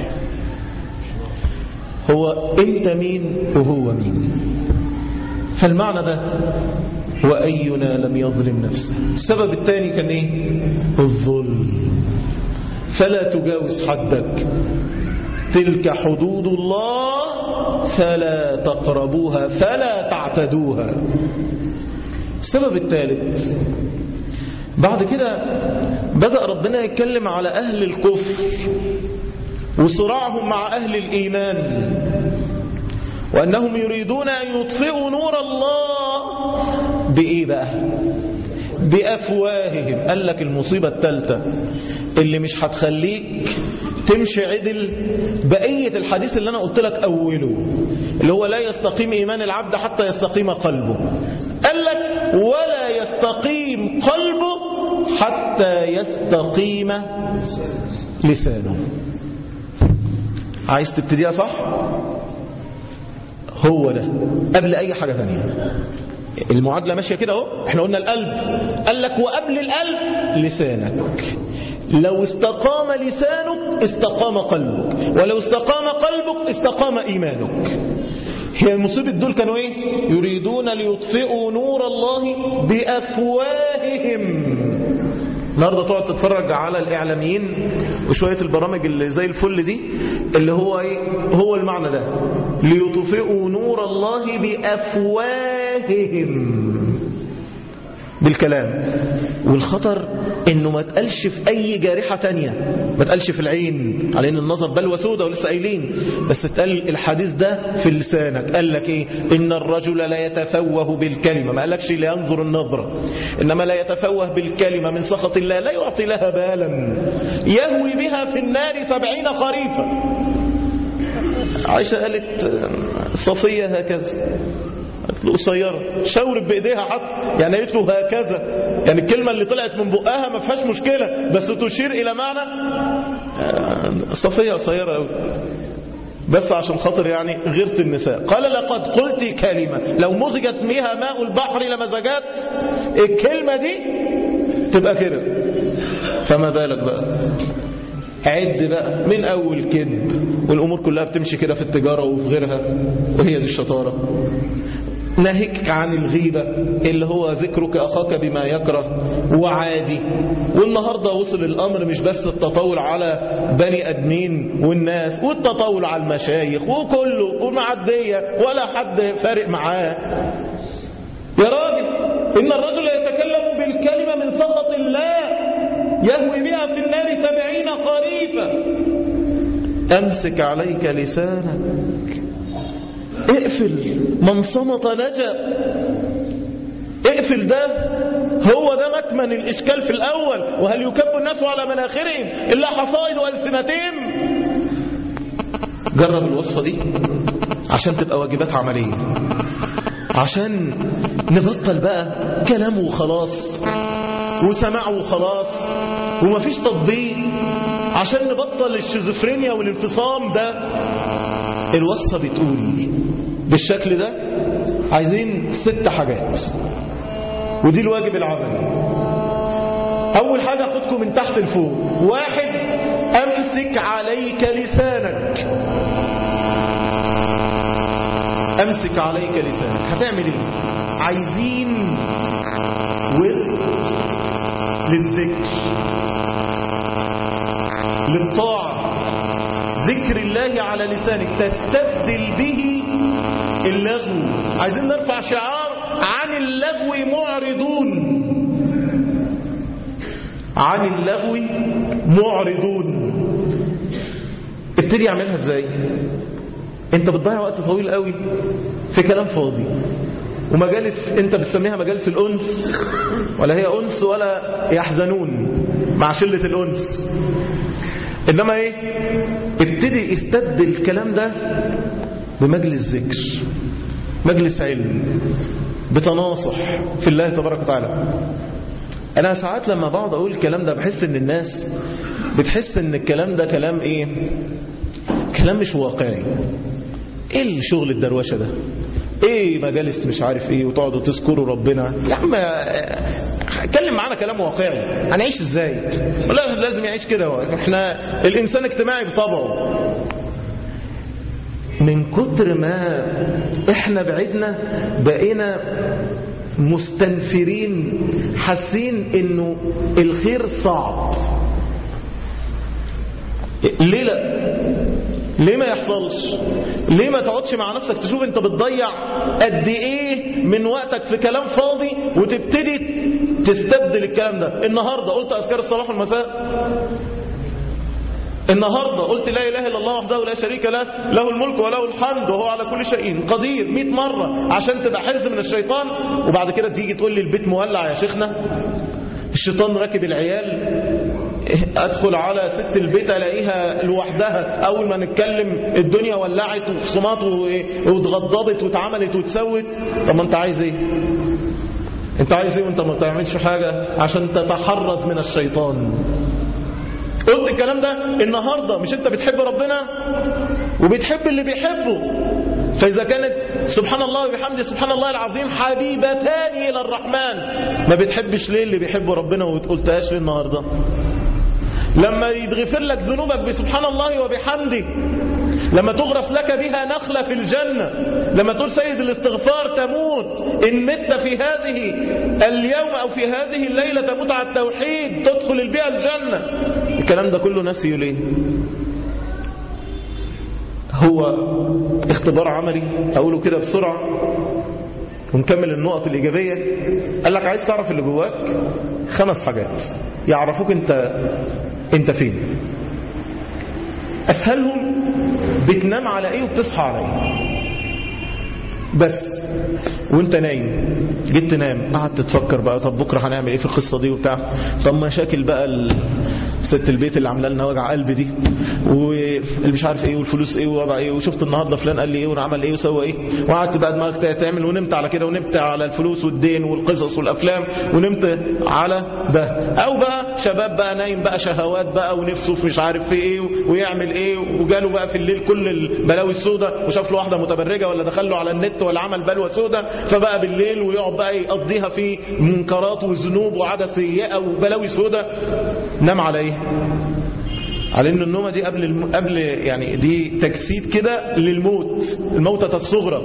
هو انت مين وهو مين فالمعنى ده وأينا لم يظلم نفسه السبب الثاني كان ايه الظلم فلا تجاوز حدك تلك حدود الله فلا تقربوها فلا تعتدوها السبب الثالث بعد كده بدأ ربنا يتكلم على أهل الكفر وصراعهم مع أهل الإيمان وأنهم يريدون أن يطفئوا نور الله بإيه بقى بأفواههم قال لك المصيبة الثالثة اللي مش هتخليك تمشي عدل بقية الحديث اللي أنا قلت لك أوله اللي هو لا يستقيم إيمان العبد حتى يستقيم قلبه قال لك ولا يستقيم قلبه حتى يستقيم لسانه عايز تبتديها صح هو ده قبل أي حاجة ثانية المعادلة ماشية كده اهو احنا قلنا القلب قال لك وقبل القلب لسانك لو استقام لسانك استقام قلبك ولو استقام قلبك استقام إيمانك هي مصيبة دول كانوا ايه يريدون ليطفئوا نور الله بأفواههم النهارده تقعد تتفرج على الإعلاميين وشوية البرامج اللي زي الفل دي اللي هو ايه هو المعنى ده ليطفئوا نور الله بأفواههم بالكلام والخطر انه ما تقالش في اي جارحة تانية ما تقالش في العين على ان النظر بلوى سودة ولسه قايلين بس تقال الحديث ده في لسانك قال لك ايه ان الرجل لا يتفوه بالكلمة ما قالكش لينظر النظرة انما لا يتفوه بالكلمة من سخط الله لا يعطي لها بالا يهوي بها في النار سبعين خريفا عائشة قالت صفية هكذا قالت له قصيرة شاورت بإيديها حتى يعني قالت له هكذا يعني الكلمة اللي طلعت من بقها ما فيهاش مشكلة بس تشير إلى معنى آه، صفية قصيرة قوي بس عشان خاطر يعني غيرت النساء قال لقد قلت كلمة لو مزجت بها ماء البحر لمزجات الكلمة دي تبقى كده فما بالك بقى عد بقى من أول كذب والأمور كلها بتمشي كده في التجارة وفي غيرها وهي دي الشطارة ناهيك عن الغيبة اللي هو ذكرك أخاك بما يكره وعادي والنهاردة وصل الأمر مش بس التطاول على بني أدمين والناس والتطاول على المشايخ وكله ومعدية ولا حد فارق معاه يا راجل إن الرجل يتكلم بالكلمة من سخط الله يهوي بها في النار سبعين خريفا أمسك عليك لسانك اقفل من صمت نجا اقفل ده هو ده مكمن الإشكال في الأول وهل يكب الناس على مناخرهم إلا حصائد وألسنتهم جرب الوصفة دي عشان تبقى واجبات عملية عشان نبطل بقى كلام وخلاص وسماع وخلاص ومفيش تطبيق عشان نبطل الشيزوفرينيا والانفصام ده الوصفة بتقول بالشكل ده عايزين ست حاجات ودي الواجب العملي أول حاجة أخدكم من تحت لفوق واحد أمسك عليك لسانك أمسك عليك لسانك هتعمل إيه عايزين ورد للذكر للطاعة ذكر الله على لسانك تستبدل به اللغو عايزين نرفع شعار عن اللغو معرضون عن اللغو معرضون ابتدي اعملها ازاي انت بتضيع وقت طويل قوي في كلام فاضي ومجالس انت بتسميها مجالس الانس ولا هي انس ولا يحزنون مع شلة الانس انما ايه ابتدي استبدل الكلام ده بمجلس ذكر مجلس علم بتناصح في الله تبارك وتعالى انا ساعات لما بقعد اقول الكلام ده بحس ان الناس بتحس ان الكلام ده كلام ايه كلام مش واقعي ايه الشغل الدروشه ده ايه مجالس مش عارف ايه وتقعدوا تذكروا ربنا يا عم اتكلم معانا كلام واقعي هنعيش ازاي لا لازم يعيش كده احنا الانسان اجتماعي بطبعه من كتر ما احنا بعدنا بقينا مستنفرين حاسين انه الخير صعب ليه لا ليه ما يحصلش ليه ما تقعدش مع نفسك تشوف انت بتضيع قد ايه من وقتك في كلام فاضي وتبتدي تستبدل الكلام ده النهاردة قلت اذكار الصباح والمساء النهاردة قلت لا إله إلا الله وحده لا شريك له له الملك وله الحمد وهو على كل شيء قدير 100 مرة عشان تبقى حرز من الشيطان وبعد كده تيجي تقول لي البيت مولع يا شيخنا الشيطان راكب العيال ادخل على ست البيت الاقيها لوحدها اول ما نتكلم الدنيا ولعت وخصومات واتغضبت واتعملت واتسوت طب ما انت عايز ايه انت عايز ايه وانت ما بتعملش حاجة عشان تتحرز من الشيطان قلت الكلام ده النهاردة مش انت بتحب ربنا وبتحب اللي بيحبه فإذا كانت سبحان الله وبحمده سبحان الله العظيم حبيبتان إلى الرحمن ما بتحبش ليه اللي بيحبه ربنا وتقولتهاش ليه النهاردة لما يتغفر لك ذنوبك بسبحان الله وبحمده لما تغرس لك بها نخلة في الجنة لما تقول سيد الاستغفار تموت إن مت في هذه اليوم أو في هذه الليلة تموت على التوحيد تدخل البيئة الجنة الكلام ده كله نسيه ليه هو اختبار عملي أقوله كده بسرعة ونكمل النقط الإيجابية قال لك عايز تعرف اللي جواك خمس حاجات يعرفوك انت انت فين أسهلهم بتنام على ايه وبتصحى على ايه بس وانت نايم جيت تنام قعدت تفكر بقى طب بكره هنعمل ايه في القصه دي وبتاع طب مشاكل بقى ال- ست البيت اللي عامله لنا وجع قلب دي واللي مش عارف ايه والفلوس ايه ووضع ايه وشفت النهارده فلان قال لي ايه وعمل ايه وسوى ايه وقعدت بقى دماغك تعمل ونمت على كده ونمت على الفلوس والدين والقصص والافلام ونمت على ده او بقى شباب بقى نايم بقى شهوات بقى ونفسه في مش عارف في ايه ويعمل ايه وجاله بقى في الليل كل البلاوي السوداء وشاف له واحده متبرجه ولا دخل له على النت ولا عمل بلوى سوداء فبقى بالليل ويقعد بقى يقضيها في منكرات وذنوب وعاده سيئه وبلاوي سوداء نام على ايه على ان النومه دي قبل الم... قبل يعني دي تجسيد كده للموت الموتة الصغرى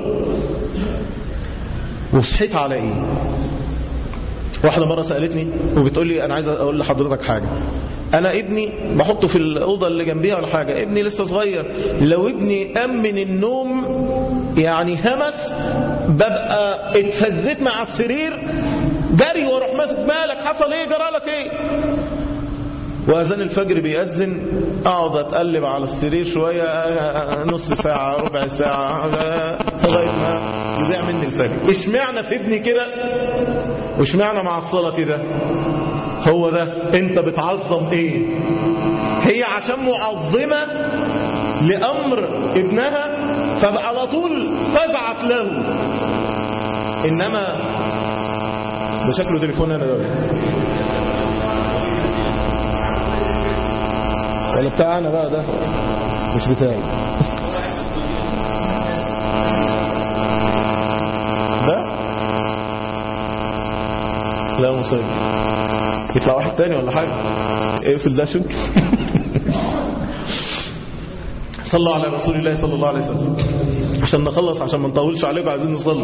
وصحيت على ايه واحده مره سالتني وبتقول لي انا عايز اقول لحضرتك حاجه انا ابني بحطه في الاوضه اللي جنبيها ولا حاجه ابني لسه صغير لو ابني قام من النوم يعني همس ببقى اتفزت مع السرير جري واروح ماسك مالك حصل ايه جرى لك ايه واذان الفجر بيأذن اقعد اتقلب على السرير شويه نص ساعه ربع ساعه لغايه ما يضيع مني الفجر اشمعنى في ابني كده واشمعنى مع الصلاه كده هو ده انت بتعظم ايه هي عشان معظمه لامر ابنها فعلى طول فزعت له انما ده شكله تليفون انا ده ولا بتاعنا بقى ده مش بتاعي ده لا مصيب يطلع واحد تاني ولا حاجة اقفل ده شنك صلوا على رسول الله صلى الله عليه وسلم عشان نخلص عشان ما نطولش عليكم عايزين نصلي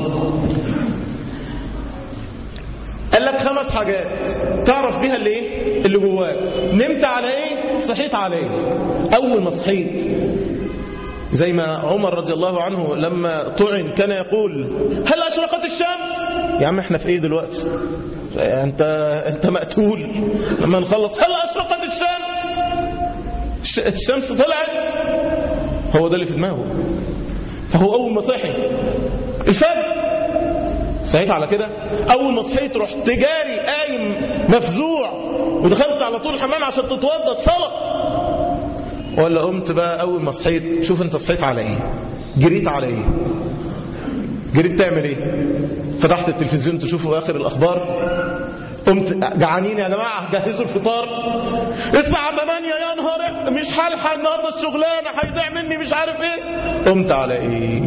قال لك خمس حاجات تعرف بيها اللي ايه اللي جواك نمت على ايه صحيت على ايه اول ما صحيت زي ما عمر رضي الله عنه لما طعن كان يقول هل اشرقت الشمس يا عم احنا في ايه دلوقتي انت انت مقتول لما نخلص هل اشرقت الشمس الش- الشمس طلعت هو ده اللي في دماغه فهو اول ما صحي الفجر صحيت على كده اول ما صحيت رحت جاري قايم مفزوع ودخلت على طول الحمام عشان تتوضى تصلى ولا قمت بقى اول ما صحيت شوف انت صحيت على ايه جريت على ايه جريت تعمل ايه فتحت التلفزيون تشوفوا اخر الاخبار قمت جعانين يا جماعه جهزوا الفطار الساعه 8 يا نهار مش هلحق النهارده الشغلانه هيضيع مني مش عارف ايه قمت على ايه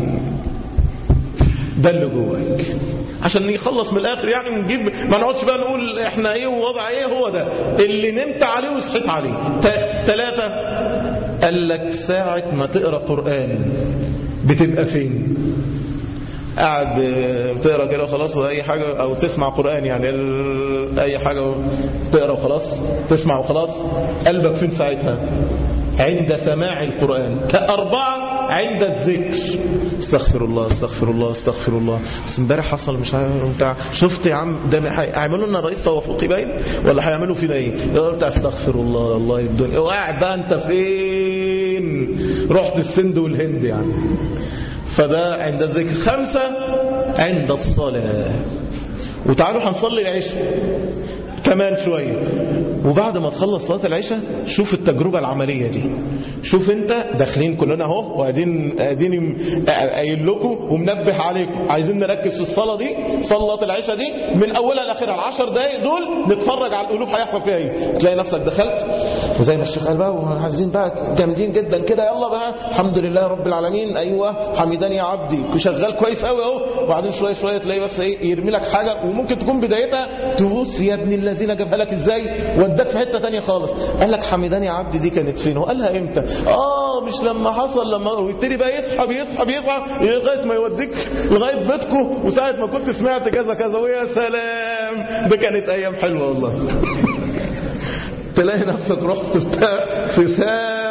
ده اللي جواك عشان يخلص من الاخر يعني نجيب ما نقعدش بقى نقول احنا ايه ووضع ايه هو ده اللي نمت عليه وصحيت عليه ثلاثة قال لك ساعة ما تقرأ قرآن بتبقى فين قاعد آه، بتقرا كده وخلاص واي حاجه او تسمع قران يعني ال- اي حاجه تقرا وخلاص تسمع وخلاص قلبك فين ساعتها عند سماع القرآن كأربعة عند الذكر استغفر الله استغفر الله استغفر الله بس امبارح حصل مش عارف بتاع شفت يا عم ده هيعملوا لنا رئيس توافقي باين ولا هيعملوا فينا ايه يقول بتاع استغفر الله الله الدنيا وقاعد بقى انت فين رحت السند والهند يعني فده عند الذكر خمسة عند الصلاة وتعالوا هنصلي العشاء كمان شوية وبعد ما تخلص صلاة العشاء شوف التجربة العملية دي شوف انت داخلين كلنا اهو وقاعدين قاعدين قايل لكم ومنبه عليكم عايزين نركز في الصلاة دي صلاة العشاء دي من اولها لاخرها العشر دقايق دول نتفرج على القلوب هيحصل فيها ايه تلاقي نفسك دخلت وزي ما الشيخ قال بقى وعايزين بقى جامدين جدا كده يلا بقى الحمد لله رب العالمين ايوه حميدان يا عبدي شغال كويس قوي اهو وبعدين شويه شويه تلاقي بس ايه يرمي لك حاجه وممكن تكون بدايتها تبص يا ابن الذين جابها لك ازاي وداك في حته ثانيه خالص قال لك حميدان يا عبدي دي كانت فين وقالها امتى اه مش لما حصل لما ويبتدي بقى يسحب يسحب يسحب لغايه ما يوديك لغايه بيتكم وساعه ما كنت سمعت كذا كذا ويا سلام ده كانت ايام حلوه والله تلاقي نفسك رحت بتاع في سابع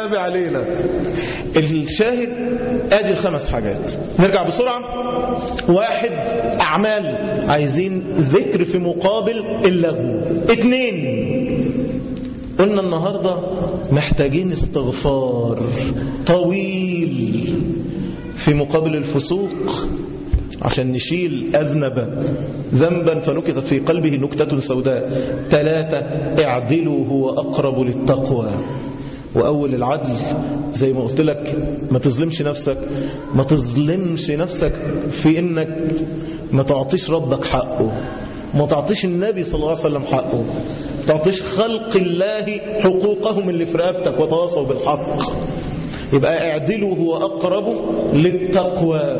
النبي علينا الشاهد ادي الخمس حاجات نرجع بسرعة واحد اعمال عايزين ذكر في مقابل اللغو اتنين قلنا النهاردة محتاجين استغفار طويل في مقابل الفسوق عشان نشيل أذنب ذنبا فنكتت في قلبه نكتة سوداء ثلاثة اعدلوا هو أقرب للتقوى وأول العدل زي ما قلت لك ما تظلمش نفسك ما تظلمش نفسك في إنك ما تعطيش ربك حقه ما تعطيش النبي صلى الله عليه وسلم حقه ما تعطيش خلق الله حقوقهم اللي في رقبتك وتواصوا بالحق يبقى اعدلوا هو أقرب للتقوى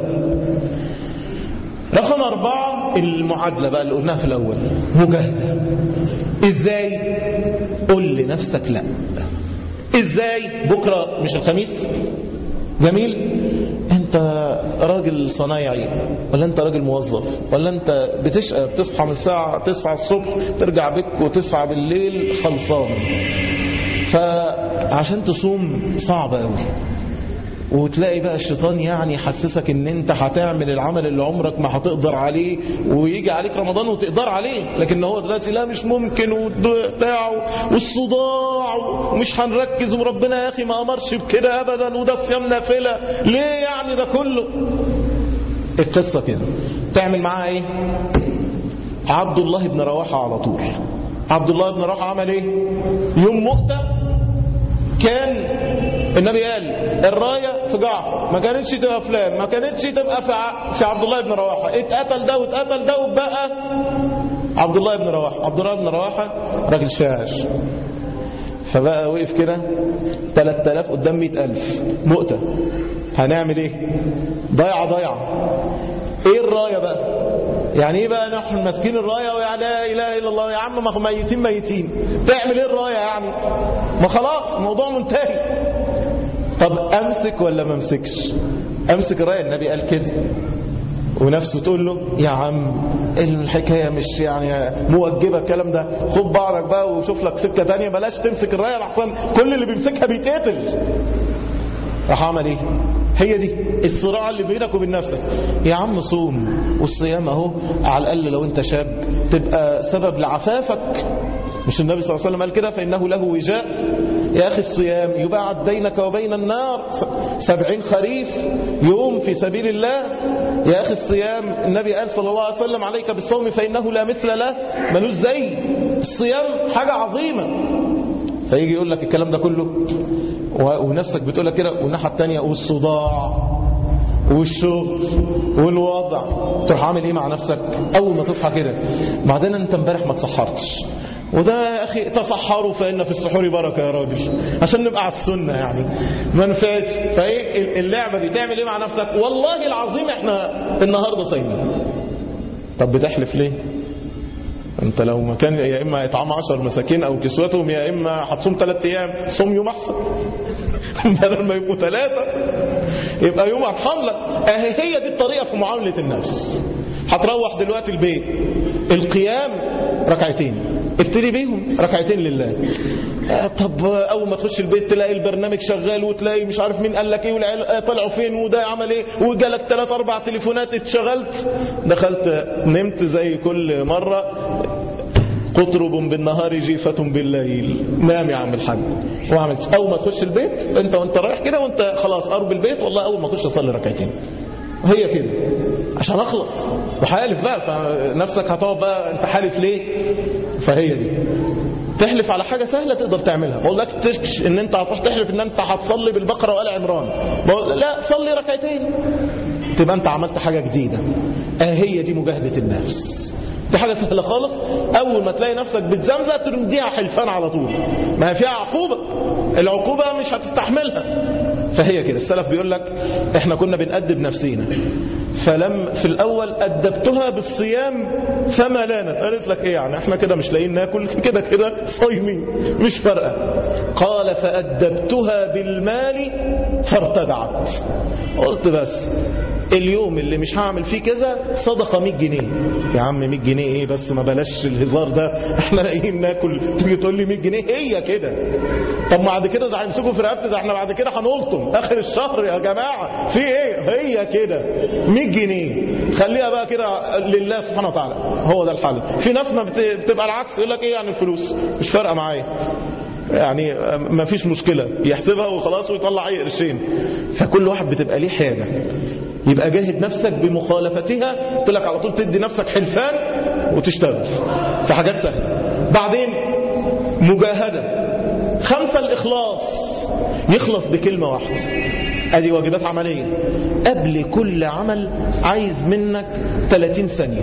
رقم أربعة المعادلة بقى اللي قلناها في الأول مجاهدة إزاي قل لنفسك لا إزاي بكرة مش الخميس جميل انت راجل صنايعي ولا انت راجل موظف ولا انت بتشقى بتصحى من الساعة 9 الصبح ترجع بك وتسعة بالليل خلصان فعشان تصوم صعب قوي وتلاقي بقى الشيطان يعني يحسسك ان انت هتعمل العمل اللي عمرك ما هتقدر عليه ويجي عليك رمضان وتقدر عليه لكن هو دلوقتي لا مش ممكن وبتاع والصداع ومش هنركز وربنا يا اخي ما امرش بكده ابدا وده صيام نافله ليه يعني ده كله القصه كده تعمل معاه ايه عبد الله بن رواحه على طول عبد الله بن رواحه عمل ايه يوم مؤتة كان النبي قال الراية في جعفر ما كانتش تبقى فلان ما كانتش تبقى في, ع... في عبد الله بن رواحة اتقتل ده واتقتل ده وبقى عبد الله بن رواحة عبد الله بن رواحة راجل شاعر فبقى وقف كده 3000 قدام 100000 مؤتة هنعمل ايه ضيعة ضيعة ايه الراية بقى يعني ايه بقى نحن ماسكين الراية ويعني لا اله الا الله يا عم ما ميتين ميتين تعمل ايه الراية يعني ما خلاص الموضوع منتهي طب امسك ولا ما امسكش امسك الرايه النبي قال كده ونفسه تقول له يا عم الحكايه مش يعني موجبه الكلام ده خد بعضك بقى وشوف لك سكه تانية بلاش تمسك الرايه لحسن كل اللي بيمسكها بيتقتل راح عمل ايه هي دي الصراع اللي بينك وبين نفسك يا عم صوم والصيام اهو على الاقل لو انت شاب تبقى سبب لعفافك مش النبي صلى الله عليه وسلم قال كده فإنه له وجاء يا أخي الصيام يبعد بينك وبين النار سبعين خريف يوم في سبيل الله يا أخي الصيام النبي قال صلى الله عليه وسلم عليك بالصوم فإنه لا مثل له ملوش زي الصيام حاجة عظيمة فيجي يقول لك الكلام ده كله ونفسك بتقول لك كده والناحية التانية والصداع والشغل والوضع تروح عامل ايه مع نفسك اول ما تصحى كده بعدين انت امبارح ما تصحرتش وده يا أخي تصحروا فإن في السحور بركة يا راجل عشان نبقى على السنة يعني ما نفعتش فإيه اللعبة دي تعمل إيه مع نفسك والله العظيم إحنا النهاردة صايمين طب بتحلف ليه انت لو مكان يا اما اطعام عشر مساكين او كسوتهم يا اما هتصوم ثلاث ايام صوم يوم احسن بدل ما يبقوا ثلاثه يبقى يوم ارحم لك اهي هي دي الطريقه في معامله النفس هتروح دلوقتي البيت القيام ركعتين ابتدي بيهم ركعتين لله طب اول ما تخش البيت تلاقي البرنامج شغال وتلاقي مش عارف مين قال لك ايه والعيال طلعوا فين وده عمل ايه وجالك ثلاث اربع تليفونات اتشغلت دخلت نمت زي كل مره قطرب بالنهار جيفة بالليل نام يا عم الحاج وعملت اول ما تخش البيت انت وانت رايح كده وانت خلاص قرب البيت والله اول ما اخش اصلي ركعتين هي كده عشان اخلص وحالف بقى فنفسك هتقعد بقى انت حالف ليه فهي دي تحلف على حاجة سهلة تقدر تعملها بقول لك تشكش ان انت هتروح تحلف ان انت هتصلي بالبقرة وآل عمران بقول لا صلي ركعتين تبقى انت عملت حاجة جديدة اه هي دي مجاهدة النفس دي حاجة سهلة خالص أول ما تلاقي نفسك بتزمزق ترمديها حلفان على طول ما هي فيها عقوبة العقوبة مش هتستحملها فهي كده السلف بيقول لك احنا كنا بنأدب نفسينا فلم في الأول أدبتها بالصيام فما لانت قالت لك ايه يعني احنا كده مش لاقيين ناكل كده كده صايمين مش فارقة قال فأدبتها بالمال فارتدعت قلت بس اليوم اللي مش هعمل فيه كذا صدقة 100 جنيه يا عم 100 جنيه ايه بس ما بلاش الهزار ده احنا لاقيين ناكل تيجي تقول لي 100 جنيه هي كده طب بعد كده ده هيمسكوا في رقبتي ده احنا بعد كده هنلطم اخر الشهر يا جماعة في ايه هي كده 100 جنيه خليها بقى كده لله سبحانه وتعالى هو ده الحل في ناس ما بت- بتبقى العكس يقول لك ايه يعني الفلوس مش فارقه معايا يعني ما فيش مشكلة يحسبها وخلاص ويطلع اي قرشين فكل واحد بتبقى ليه حاجة يبقى جاهد نفسك بمخالفتها قلت لك على طول تدي نفسك حلفان وتشتغل في حاجات سهلة بعدين مجاهدة خمسة الإخلاص يخلص بكلمة واحدة ادي واجبات عملية قبل كل عمل عايز منك 30 ثانية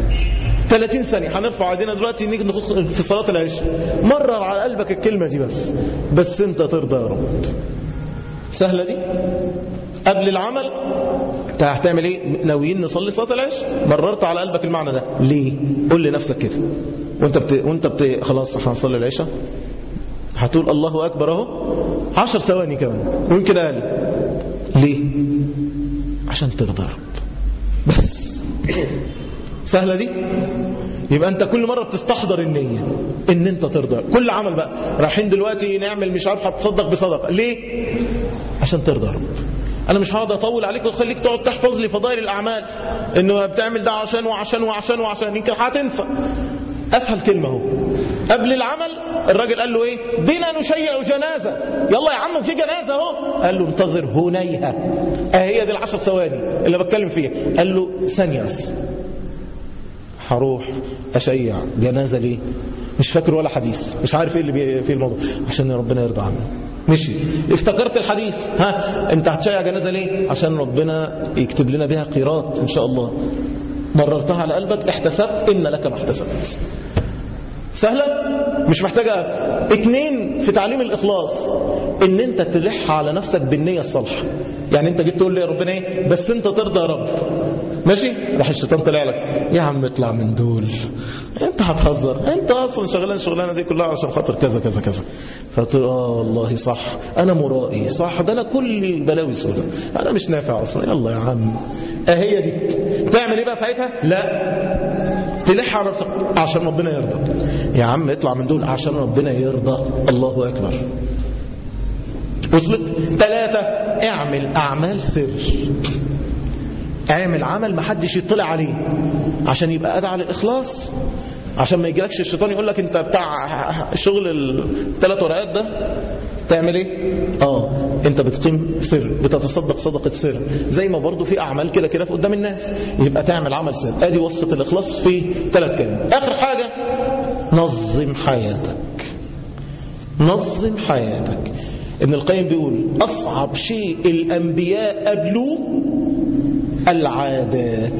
30 ثانية هنرفع ايدينا دلوقتي نيجي نخص في صلاة العشاء مرر على قلبك الكلمة دي بس بس انت ترضى يا رب سهلة دي قبل العمل انت هتعمل ايه ناويين نصلي صلاة العشاء مررت على قلبك المعنى ده ليه قول لنفسك كده وانت بت... وانت بت... خلاص هنصلي العشاء هتقول الله اكبر اهو عشر ثواني كمان ويمكن اقل ليه عشان ترضى يا رب بس سهلة دي يبقى انت كل مرة بتستحضر النية ان انت ترضى كل عمل بقى رايحين دلوقتي نعمل مش عارف هتصدق بصدقة ليه عشان ترضى يا رب انا مش هقعد اطول عليك واخليك تقعد تحفظ لي فضائل الاعمال انه بتعمل ده عشان وعشان وعشان وعشان يمكن هتنسى اسهل كلمة اهو قبل العمل الراجل قال له ايه بنا نشيع جنازة يلا يا عم في جنازة اهو قال له انتظر هنيها اهي دي العشر ثواني اللي بتكلم فيها قال له ثانية بس هروح اشيع جنازه ليه مش فاكر ولا حديث مش عارف ايه اللي بي- فيه الموضوع عشان ربنا يرضى عنه مشي افتكرت الحديث ها انت هتشيع جنازه ليه عشان ربنا يكتب لنا بها قيراط ان شاء الله مررتها على قلبك احتسبت ان لك ما احتسبت سهلة مش محتاجة اتنين في تعليم الإخلاص ان انت تلح على نفسك بالنية الصالحة يعني انت جيت تقول لي يا ربنا ايه بس انت ترضى يا رب ماشي راح الشيطان طلع لك يا عم اطلع من دول انت هتهزر انت اصلا شغلان الشغلانه دي كلها عشان خاطر كذا كذا كذا فتقول اه والله صح انا مرائي صح ده انا كل البلاوي سودة انا مش نافع اصلا يلا يا عم اهي دي تعمل ايه بقى ساعتها لا تلح على نفسك عشان ربنا يرضى يا عم اطلع من دول عشان ربنا يرضى الله اكبر وصلت ثلاثة اعمل اعمال سر اعمل عمل ما حدش يطلع عليه عشان يبقى ادعى للاخلاص عشان ما يجيلكش الشيطان يقول لك انت بتاع شغل الثلاث ورقات ده تعمل ايه اه انت بتقيم سر بتتصدق صدقة سر زي ما برضو في اعمال كده كده في قدام الناس يبقى تعمل عمل سر ادي وصفة الاخلاص في ثلاث كلمات اخر حاجة نظم حياتك نظم حياتك ابن القيم بيقول اصعب شيء الانبياء قبلوه العادات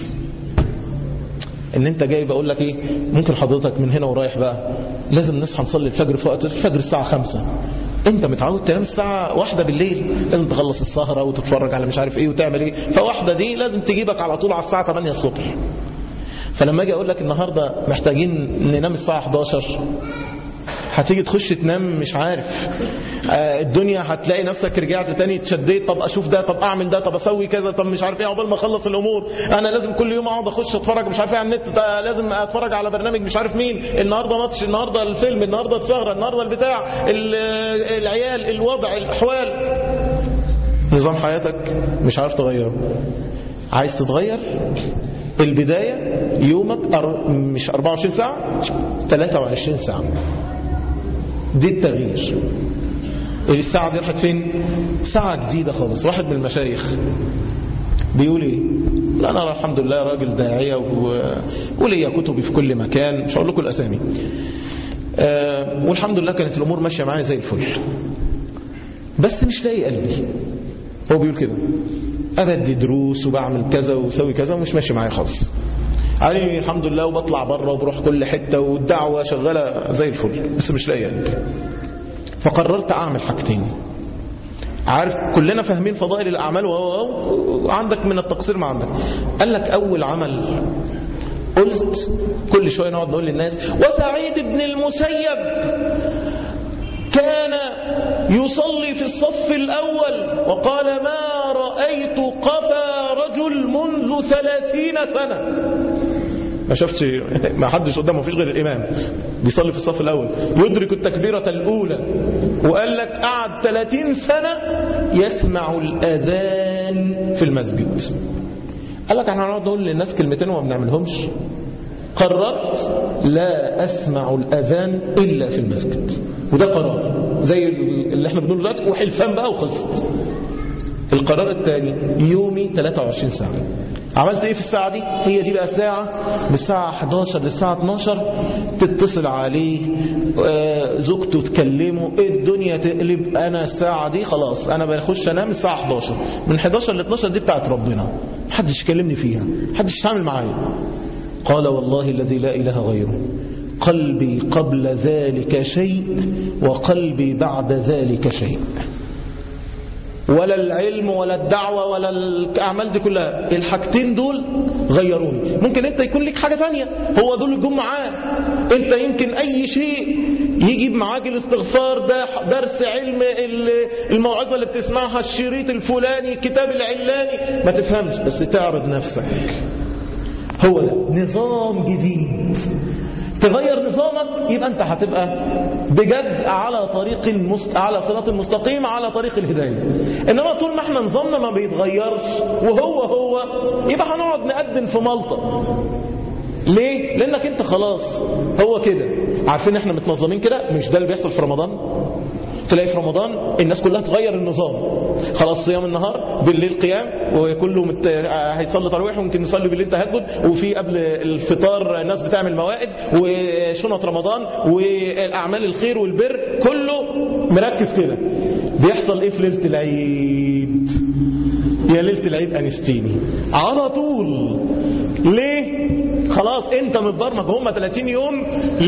ان انت جاي بقول لك ايه ممكن حضرتك من هنا ورايح بقى لازم نصحى نصلي الفجر في وقت الفجر الساعة خمسة انت متعود تنام الساعة واحدة بالليل لازم تخلص السهرة وتتفرج على مش عارف ايه وتعمل ايه فواحدة دي لازم تجيبك على طول على الساعة 8 الصبح فلما اجي اقول لك النهاردة محتاجين ننام الساعة 11 هتيجي تخش تنام مش عارف آه، الدنيا هتلاقي نفسك رجعت تاني اتشديت طب اشوف ده طب اعمل ده طب اسوي كذا طب مش عارف ايه عقبال ما اخلص الامور انا لازم كل يوم اقعد اخش اتفرج مش عارف ايه على النت ده لازم اتفرج على برنامج مش عارف مين النهارده ماتش النهارده الفيلم النهارده السهره النهارده البتاع ال- العيال الوضع الاحوال نظام حياتك مش عارف تغيره عايز تتغير البداية يومك أر... مش 24 ساعة 23 ساعة دي التغيير الساعة دي راحت فين ساعة جديدة خالص واحد من المشايخ بيقول ايه لا انا الحمد لله راجل داعية و... وليا كتبي في كل مكان مش هقول لكم الاسامي آه والحمد لله كانت الامور ماشية معايا زي الفل بس مش لاقي قلبي هو بيقول كده أبدي دروس وبعمل كذا وسوي كذا ومش ماشي معايا خالص علي الحمد لله وبطلع بره وبروح كل حتة والدعوة شغالة زي الفل بس مش لاقي قلبي فقررت أعمل حاجتين عارف كلنا فاهمين فضائل الأعمال وعندك من التقصير ما عندك قال لك أول عمل قلت كل شوية نقعد نقول للناس وسعيد بن المسيب كان يصلي في الصف الأول وقال ما رأيت قفا رجل منذ ثلاثين سنة ما شفتش ما حدش قدامه فيش غير الإمام بيصلي في الصف الأول يدرك التكبيرة الأولى وقال لك قعد 30 سنة يسمع الأذان في المسجد قال لك احنا هنقعد نقول للناس كلمتين وما بنعملهمش قررت لا أسمع الأذان إلا في المسجد وده قرار زي اللي احنا بنقوله دلوقتي وحلفان بقى وخلصت القرار الثاني يومي 23 ساعة عملت ايه في الساعة دي هي دي بقى الساعة من الساعة 11 للساعة 12 تتصل عليه آه، زوجته تكلمه الدنيا تقلب انا الساعة دي خلاص انا بخش انام الساعة 11 من 11 ل 12 دي بتاعت ربنا محدش يكلمني فيها محدش يتعامل معايا قال والله الذي لا اله غيره قلبي قبل ذلك شيء وقلبي بعد ذلك شيء ولا العلم ولا الدعوة ولا الأعمال دي كلها الحاجتين دول غيروني ممكن انت يكون لك حاجة تانية هو دول اللي جم معاه انت يمكن اي شيء يجيب معاك الاستغفار ده درس علم ال- الموعظة اللي بتسمعها الشريط الفلاني الكتاب العلاني ما تفهمش بس تعرض نفسك هو ده نظام جديد تغير نظامك يبقى انت هتبقى بجد على طريق مست... على صراط مستقيم على طريق الهدايه انما طول ما احنا نظامنا ما بيتغيرش وهو هو يبقى هنقعد نقدم في ملطه ليه لانك انت خلاص هو كده عارفين احنا متنظمين كده مش ده اللي بيحصل في رمضان تلاقي في رمضان الناس كلها تغير النظام خلاص صيام النهار بالليل قيام وكله مت... هيصلي تراويح وممكن يصلي بالليل تهجد وفي قبل الفطار الناس بتعمل موائد وشنط رمضان والاعمال الخير والبر كله مركز كده بيحصل ايه في ليله العيد يا ليله العيد انستيني على طول ليه خلاص انت متبرمج هم 30 يوم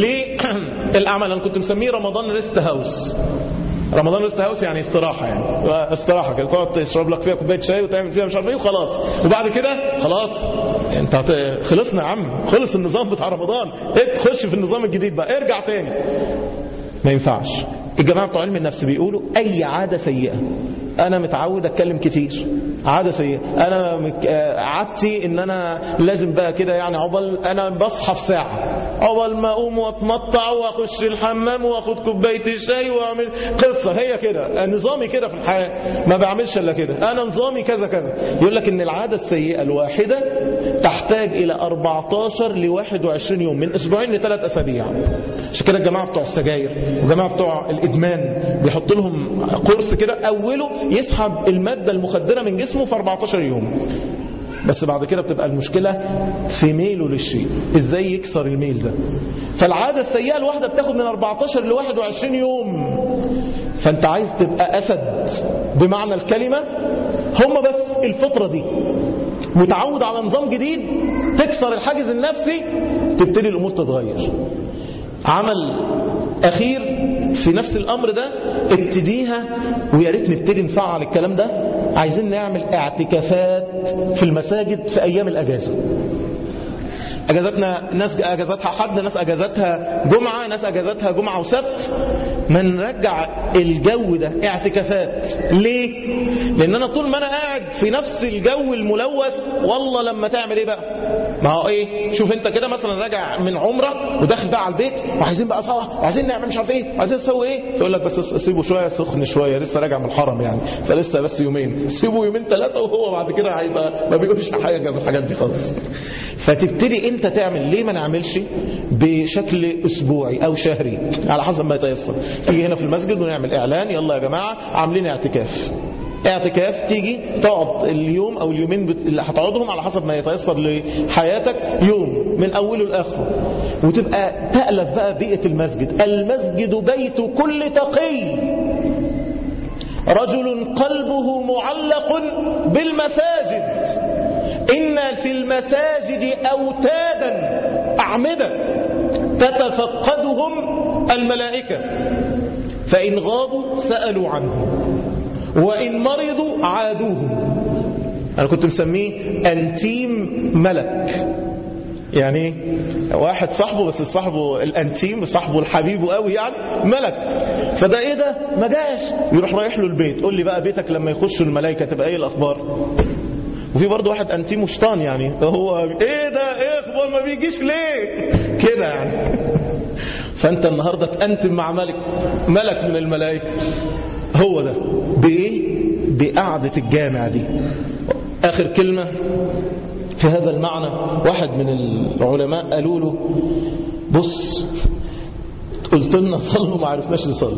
للاعمال انا كنت مسميه رمضان ريست هاوس رمضان ريست هاوس يعني استراحة يعني استراحة كده تقعد تشرب لك فيها كوباية شاي وتعمل فيها مش عارف ايه وخلاص وبعد كده خلاص انت هت... خلصنا يا عم خلص النظام بتاع رمضان إيه تخش في النظام الجديد بقى ارجع تاني ما ينفعش الجماعة بتوع علم النفس بيقولوا اي عادة سيئة انا متعود اتكلم كتير عادة سيئة انا مك... آه، عادتي ان انا لازم بقى كده يعني عقبال انا بصحى في ساعة عقبال ما اقوم واتمطع واخش الحمام واخد كوباية الشاي واعمل قصة هي كده نظامي كده في الحياة ما بعملش الا كده انا نظامي كذا كذا يقول لك ان العادة السيئة الواحدة تحتاج الى 14 ل 21 يوم من اسبوعين لثلاث اسابيع عشان كده الجماعة بتوع السجاير والجماعة بتوع الادمان بيحط لهم قرص كده اوله يسحب المادة المخدرة من جسمه في 14 يوم بس بعد كده بتبقى المشكلة في ميله للشيء ازاي يكسر الميل ده فالعادة السيئة الواحدة بتاخد من 14 ل 21 يوم فانت عايز تبقى اسد بمعنى الكلمة هم بس الفترة دي متعود على نظام جديد تكسر الحاجز النفسي تبتدي الامور تتغير عمل اخير في نفس الامر ده ابتديها ويا ريت نبتدي نفعل الكلام ده عايزين نعمل اعتكافات في المساجد في ايام الاجازه اجازتنا ناس اجازتها حد ناس اجازتها جمعه ناس اجازتها جمعه وسبت ما نرجع الجو ده اعتكافات ليه لان انا طول ما انا قاعد في نفس الجو الملوث والله لما تعمل ايه بقى ما هو ايه شوف انت كده مثلا راجع من عمره وداخل بقى على البيت وعايزين بقى سوا وعايزين نعمل مش عارف ايه وعايزين نسوي ايه تقول لك بس سيبه شويه سخن شويه لسه راجع من الحرم يعني فلسه بس يومين سيبه يومين ثلاثه وهو بعد كده هيبقى ما بيقولش حاجه من الحاجات دي خالص فتبتدي انت تعمل ليه ما نعملش بشكل اسبوعي او شهري على حسب ما يتيسر تيجي هنا في المسجد ونعمل اعلان يلا يا جماعه عاملين اعتكاف اعتكاف تيجي تقعد اليوم او اليومين بت- اللي هتقعدهم على حسب ما يتيسر لحياتك يوم من اوله لاخره وتبقى تألف بقى بيئة المسجد المسجد بيت كل تقي رجل قلبه معلق بالمساجد إن في المساجد أوتادا أعمدة تتفقدهم الملائكة فإن غابوا سألوا عنهم وإن مرضوا عادوهم أنا كنت مسميه أنتيم ملك يعني ايه واحد صاحبه بس صاحبه الانتيم صاحبه الحبيب قوي يعني ملك فده ايه ده ما جاش يروح رايح له البيت قول لي بقى بيتك لما يخشوا الملائكه تبقى ايه الاخبار وفي برضه واحد انتيم شيطان يعني هو ايه ده ايه اخبار ما بيجيش ليه كده يعني فانت النهارده تأنتم مع ملك ملك من الملائكه هو ده بايه بقعده الجامع دي اخر كلمه في هذا المعنى واحد من العلماء قالوا له بص قلت لنا صلوا ما عرفناش نصلي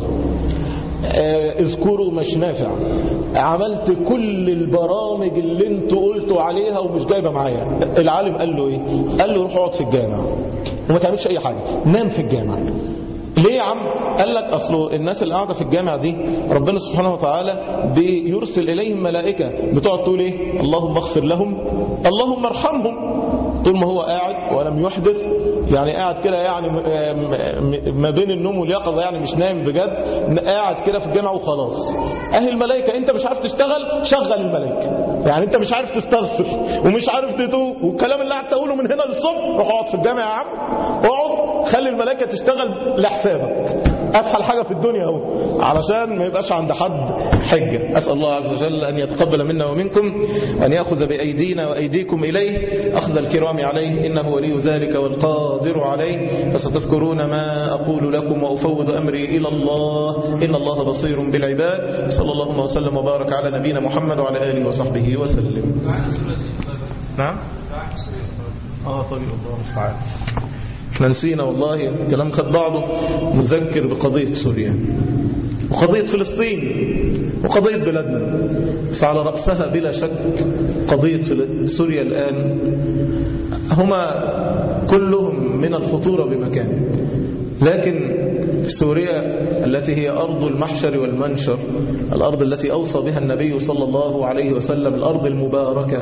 آه، اذكروا مش نافع عملت كل البرامج اللي انتوا قلتوا عليها ومش جايبه معايا العالم قال له ايه قال له روح اقعد في الجامع وما تعملش اي حاجه نام في الجامع ليه يا عم قال لك اصله الناس اللي قاعده في الجامع دي ربنا سبحانه وتعالى بيرسل اليهم ملائكه بتقعد تقول ايه اللهم اغفر لهم اللهم ارحمهم طول ما هو قاعد ولم يحدث يعني قاعد كده يعني ما بين النوم واليقظه يعني مش نايم بجد قاعد كده في الجامع وخلاص اهي الملائكه انت مش عارف تشتغل شغل الملائكه يعني انت مش عارف تستغفر ومش عارف تتوب والكلام اللي قاعد تقوله من هنا للصبح روح اقعد في الجامع يا عم اقعد خلي الملائكه تشتغل لحسابك اسهل حاجه في الدنيا اهو علشان ما يبقاش عند حد حجه اسال الله عز وجل ان يتقبل منا ومنكم ان ياخذ بايدينا وايديكم اليه اخذ الكرام عليه انه ولي ذلك والقادر عليه فستذكرون ما اقول لكم وافوض امري الى الله ان الله بصير بالعباد صلى الله وسلم وبارك على نبينا محمد وعلى اله وصحبه وسلم نعم اه طيب الله المستعان احنا نسينا والله الكلام خد بعضه نذكر بقضية سوريا وقضية فلسطين وقضية بلادنا بس على رأسها بلا شك قضية سوريا الآن هما كلهم من الخطورة بمكان لكن سوريا التي هي أرض المحشر والمنشر الأرض التي أوصى بها النبي صلى الله عليه وسلم الأرض المباركة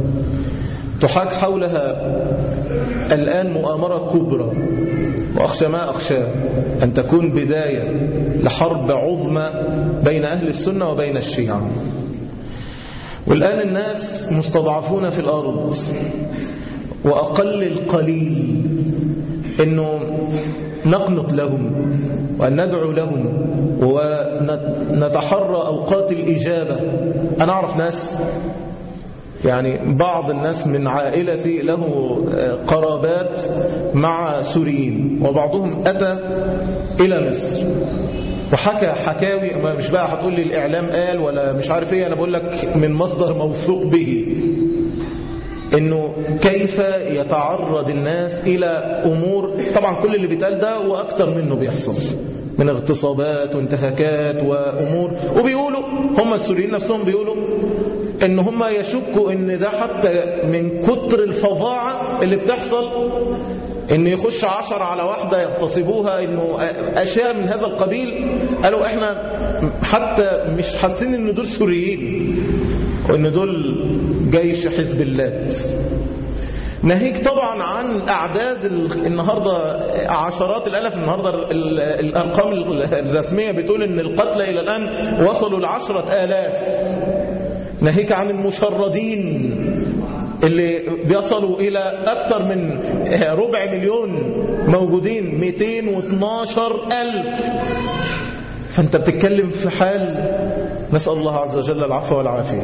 تحاك حولها الآن مؤامرة كبرى وأخشى ما أخشى أن تكون بداية لحرب عظمى بين أهل السنة وبين الشيعة والآن الناس مستضعفون في الأرض وأقل القليل أنه نقنط لهم وأن ندعو لهم ونتحرى أوقات الإجابة أنا أعرف ناس يعني بعض الناس من عائلتي له قرابات مع سوريين وبعضهم أتى إلى مصر وحكى حكاوي ما مش بقى هتقول لي الإعلام قال ولا مش عارف ايه أنا بقول لك من مصدر موثوق به انه كيف يتعرض الناس الى امور طبعا كل اللي بيتقال ده واكتر منه بيحصل من اغتصابات وانتهاكات وامور وبيقولوا هم السوريين نفسهم بيقولوا ان هم يشكوا ان ده حتى من كتر الفظاعة اللي بتحصل ان يخش عشر على واحدة يغتصبوها انه اشياء من هذا القبيل قالوا احنا حتى مش حاسين ان دول سوريين وان دول جيش حزب اللات ناهيك طبعا عن اعداد النهاردة عشرات الالاف النهاردة الارقام الرسمية بتقول ان القتلى الى الان وصلوا لعشرة الاف ناهيك عن المشردين اللي بيصلوا إلى أكثر من ربع مليون موجودين 212 ألف فأنت بتتكلم في حال نسأل الله عز وجل العفو والعافية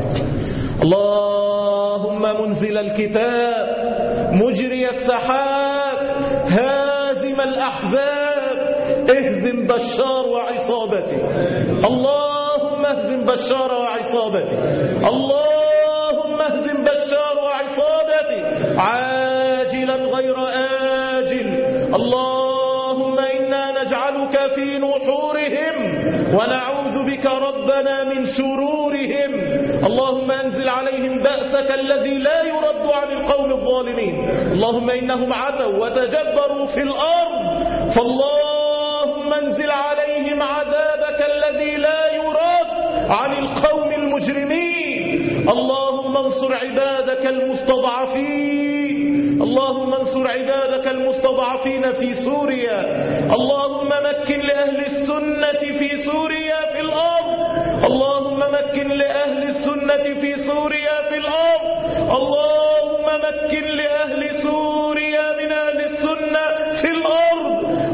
اللهم منزل الكتاب مجري السحاب هازم الأحزاب اهزم بشار وعصابته اللهم اهزم بشار وعصابته اللهم اهزم بشار وعصابته عاجلا غير آجل اللهم إنا نجعلك في نحورهم ونعوذ بك ربنا من شرورهم اللهم انزل عليهم بأسك الذي لا يرد عن القوم الظالمين اللهم إنهم عتوا وتجبروا في الأرض فاللهم انزل عليهم عذابك الذي لا يرد عن القوم المجرمين اللهم انصر عبادك المستضعفين اللهم انصر عبادك المستضعفين في سوريا اللهم مكن لأهل السنة في سوريا في الأرض اللهم مكن لأهل السنة في سوريا في الأرض اللهم مكن لأهل سوريا من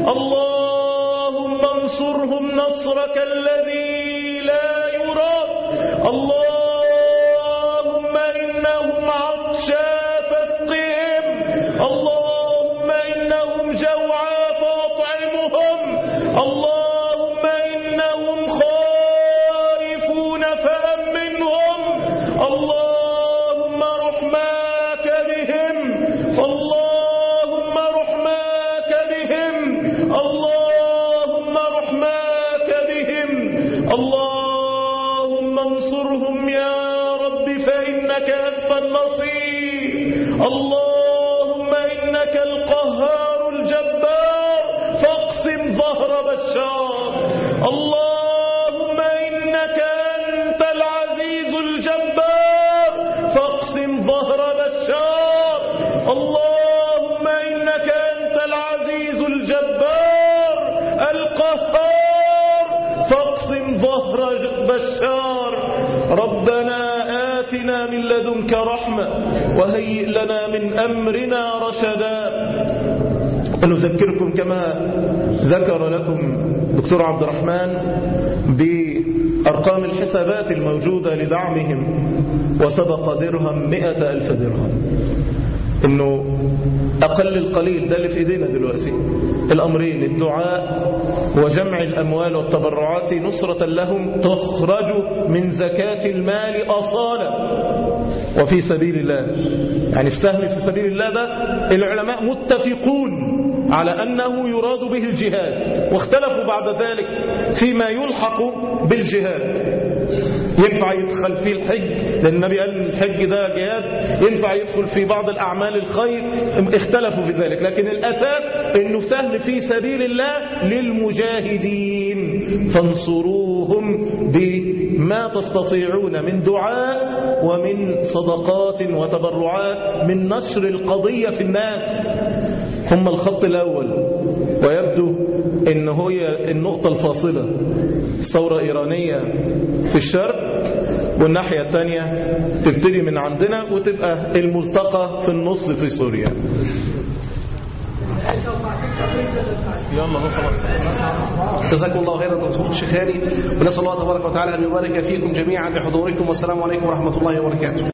اللهم انصرهم نصرك الذي لا يراد اللهم إنهم عطشا فاسقهم اللهم إنهم جوعا فأطعمهم اللهم إنهم خائفون فأمنهم اللهم رحماك بهم اللهم رحماك بهم اللهم رحماك بهم اللهم انصرهم يا رب فإنك أنت النصير اللهم إنك القهار الجبار فاقسم ظهر بشار اللهم إنك أنت العزيز الجبار فاقسم ظهر بشار اللهم إنك أنت العزيز الجبار القهار فاقسم ظهر بشار ربنا آتنا من لدنك رحمة وهيئ لنا من أمرنا رشدا ونذكركم كما ذكر لكم دكتور عبد الرحمن بأرقام الحسابات الموجودة لدعمهم وسبق درهم مئة ألف درهم انه اقل القليل ده اللي في ايدينا دلوقتي الامرين الدعاء وجمع الاموال والتبرعات نصرة لهم تخرج من زكاة المال اصالة وفي سبيل الله يعني في سهم في سبيل الله ده العلماء متفقون على أنه يراد به الجهاد واختلفوا بعد ذلك فيما يلحق بالجهاد ينفع يدخل فيه الحج لأن النبي قال الحج ده جهاد ينفع يدخل في بعض الأعمال الخير اختلفوا في ذلك لكن الأساس أنه سهل في سبيل الله للمجاهدين فانصروهم بما تستطيعون من دعاء ومن صدقات وتبرعات من نشر القضية في الناس هم الخط الأول ويبدو أن هي النقطة الفاصلة ثورة إيرانية في الشرق والناحية الثانية تبتدي من عندنا وتبقى الملتقى في النص في سوريا يلا هو خلاص جزاكم الله خيرا دكتور الشيخاني ونسال الله تبارك وتعالى ان يبارك فيكم جميعا بحضوركم والسلام عليكم ورحمه الله وبركاته